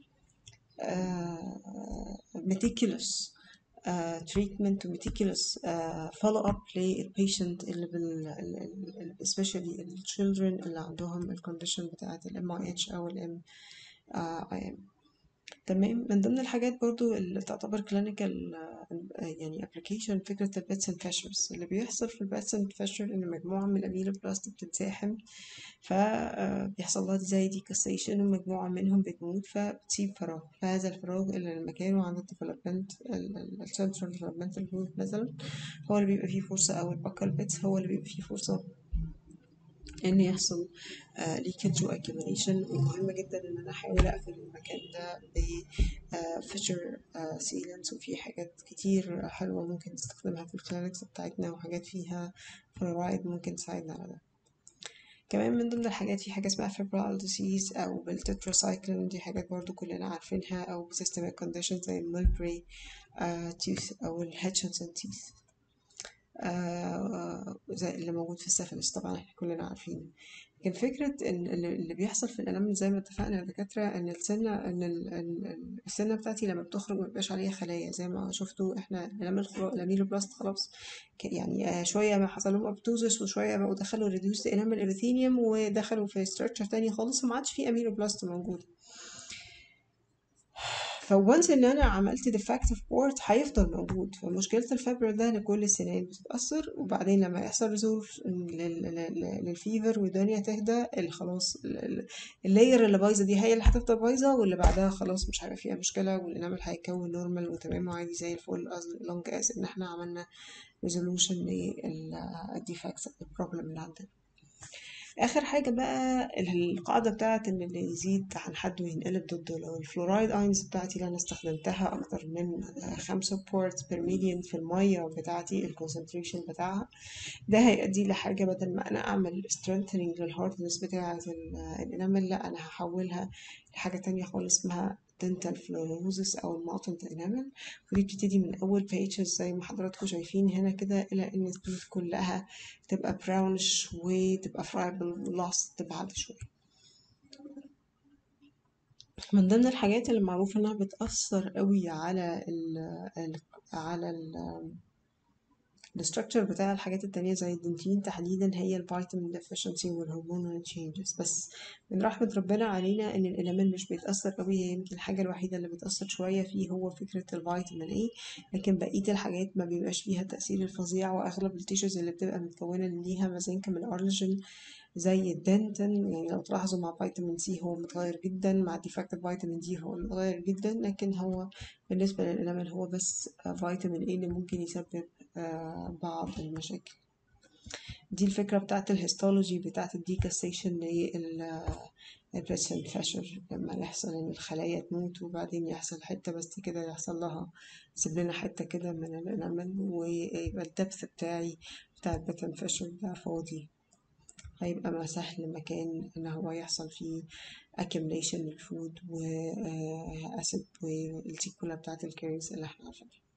آه، meticulous آه، treatment و meticulous آه، follow up للبيشنت اللي بال ال- ال- especially ال children اللي عندهم ال condition بتاعة ال MIH أو ال MIM تمام من ضمن الحاجات برضو اللي تعتبر كلينيكال يعني ابلكيشن فكرة البيتس اند فيشرز اللي بيحصل في البيتس اند فيشر ان مجموعة من الاميلوبلاست بتتزاحم فبيحصل لها زي ديكستيشن ومجموعة منهم بتموت فبتسيب فراغ فهذا الفراغ اللي مكانه عند الديفلوبمنت السنترال ديفلوبمنتال جروث مثلا هو اللي بيبقى فيه فرصة أو الباكال بيتس هو اللي بيبقى فيه فرصة ان يحصل ليكج واكيوميليشن ومهم جدا ان انا احاول اقفل المكان ده ب فيشر سيلانس وفي حاجات كتير حلوه ممكن نستخدمها في الكلينكس بتاعتنا وحاجات فيها فلورايد ممكن تساعدنا على ده كمان من ضمن الحاجات في حاجة اسمها febrile disease أو بالتتراسايكلين دي حاجات برضو كلنا عارفينها أو systemic conditions زي الميلبري tooth أو الهاتشنسون teeth آه، زي اللي موجود في السفلس طبعا احنا كلنا عارفينه لكن فكرة إن اللي اللي بيحصل في الأنام زي ما اتفقنا يا دكاترة إن السنة إن ال- ال- ال- السنة بتاعتي لما بتخرج مبيبقاش عليها خلايا زي ما شفتوا احنا الأنام الخرا- الأميلوبلاست خلاص ك- يعني آه، شوية ما حصل لهم أبتوزس وشوية بقوا دخلوا ريديوست انامل ابيثينيوم ودخلوا في ستراكشر تاني خالص وما عادش في أميلوبلاست موجود فونس ان انا عملت ديفكتيف بورت هيفضل موجود فمشكله الفبر ده ان كل السنان بتتاثر وبعدين لما يحصل ريزولف للفيفر والدنيا تهدى اللي خلاص ال- ال- اللاير اللي بايظه دي هي اللي هتفضل بايظه واللي بعدها خلاص مش هيبقى فيها مشكله والانامل هيكون نورمال وتمام وعادي زي الفل لونج از ان احنا عملنا ريزولوشن للديفكتس البروبلم اللي عندنا اخر حاجه بقى القاعده بتاعت ان اللي يزيد عن حد وينقلب ضده لو الفلورايد اينز بتاعتي اللي انا استخدمتها اكتر من آه، خمسة بورتس بير مليون في الميه بتاعتي الكونسنتريشن بتاعها ده هيؤدي لحاجه بدل ما انا اعمل strengthening للهاردنس بتاعه ال- الانامل لا انا هحولها لحاجه تانية خالص اسمها dental fluorosis او الماطنة انامل ودي بتبتدي من اول pages زي ما حضراتكم شايفين هنا كده الى ان التوث كلها تبقى براونش وتبقى friable lost بعد شوية من ضمن الحاجات اللي معروف انها بتأثر قوي على ال ال على ال الستراكشر بتاع الحاجات التانية زي الدنتين تحديدا هي الفيتامين ديفيشنسي والهرمونال تشينجز بس من رحمة ربنا علينا ان الالمان مش بيتأثر قوي هي يمكن الحاجة الوحيدة اللي بتأثر شوية فيه هو فكرة الفيتامين اي لكن بقية الحاجات ما بيبقاش فيها التأثير الفظيع واغلب التيشوز اللي بتبقى متكونة ليها مزنك من الارلجين زي الدنتن يعني لو تلاحظوا مع فيتامين سي هو متغير جدا مع ديفكتيف فيتامين دي هو متغير جدا لكن هو بالنسبة للإنامل هو بس آه، فيتامين اي اللي ممكن يسبب آه، بعض المشاكل دي الفكرة بتاعت الهيستولوجي بتاعت الديكاستيشن للبريسن فاشر لما يحصل ان الخلايا تموت وبعدين يحصل حتة بس كده يحصل لها يسيب لنا حتة كده من الانامل ويبقى الدبث بتاعي بتاع البتن فاشر ده فاضي هيبقى ما سهل مكان ان هو يحصل فيه accumulation للفود واسيد والتي كلها بتاعت الكيريز اللي احنا عارفينها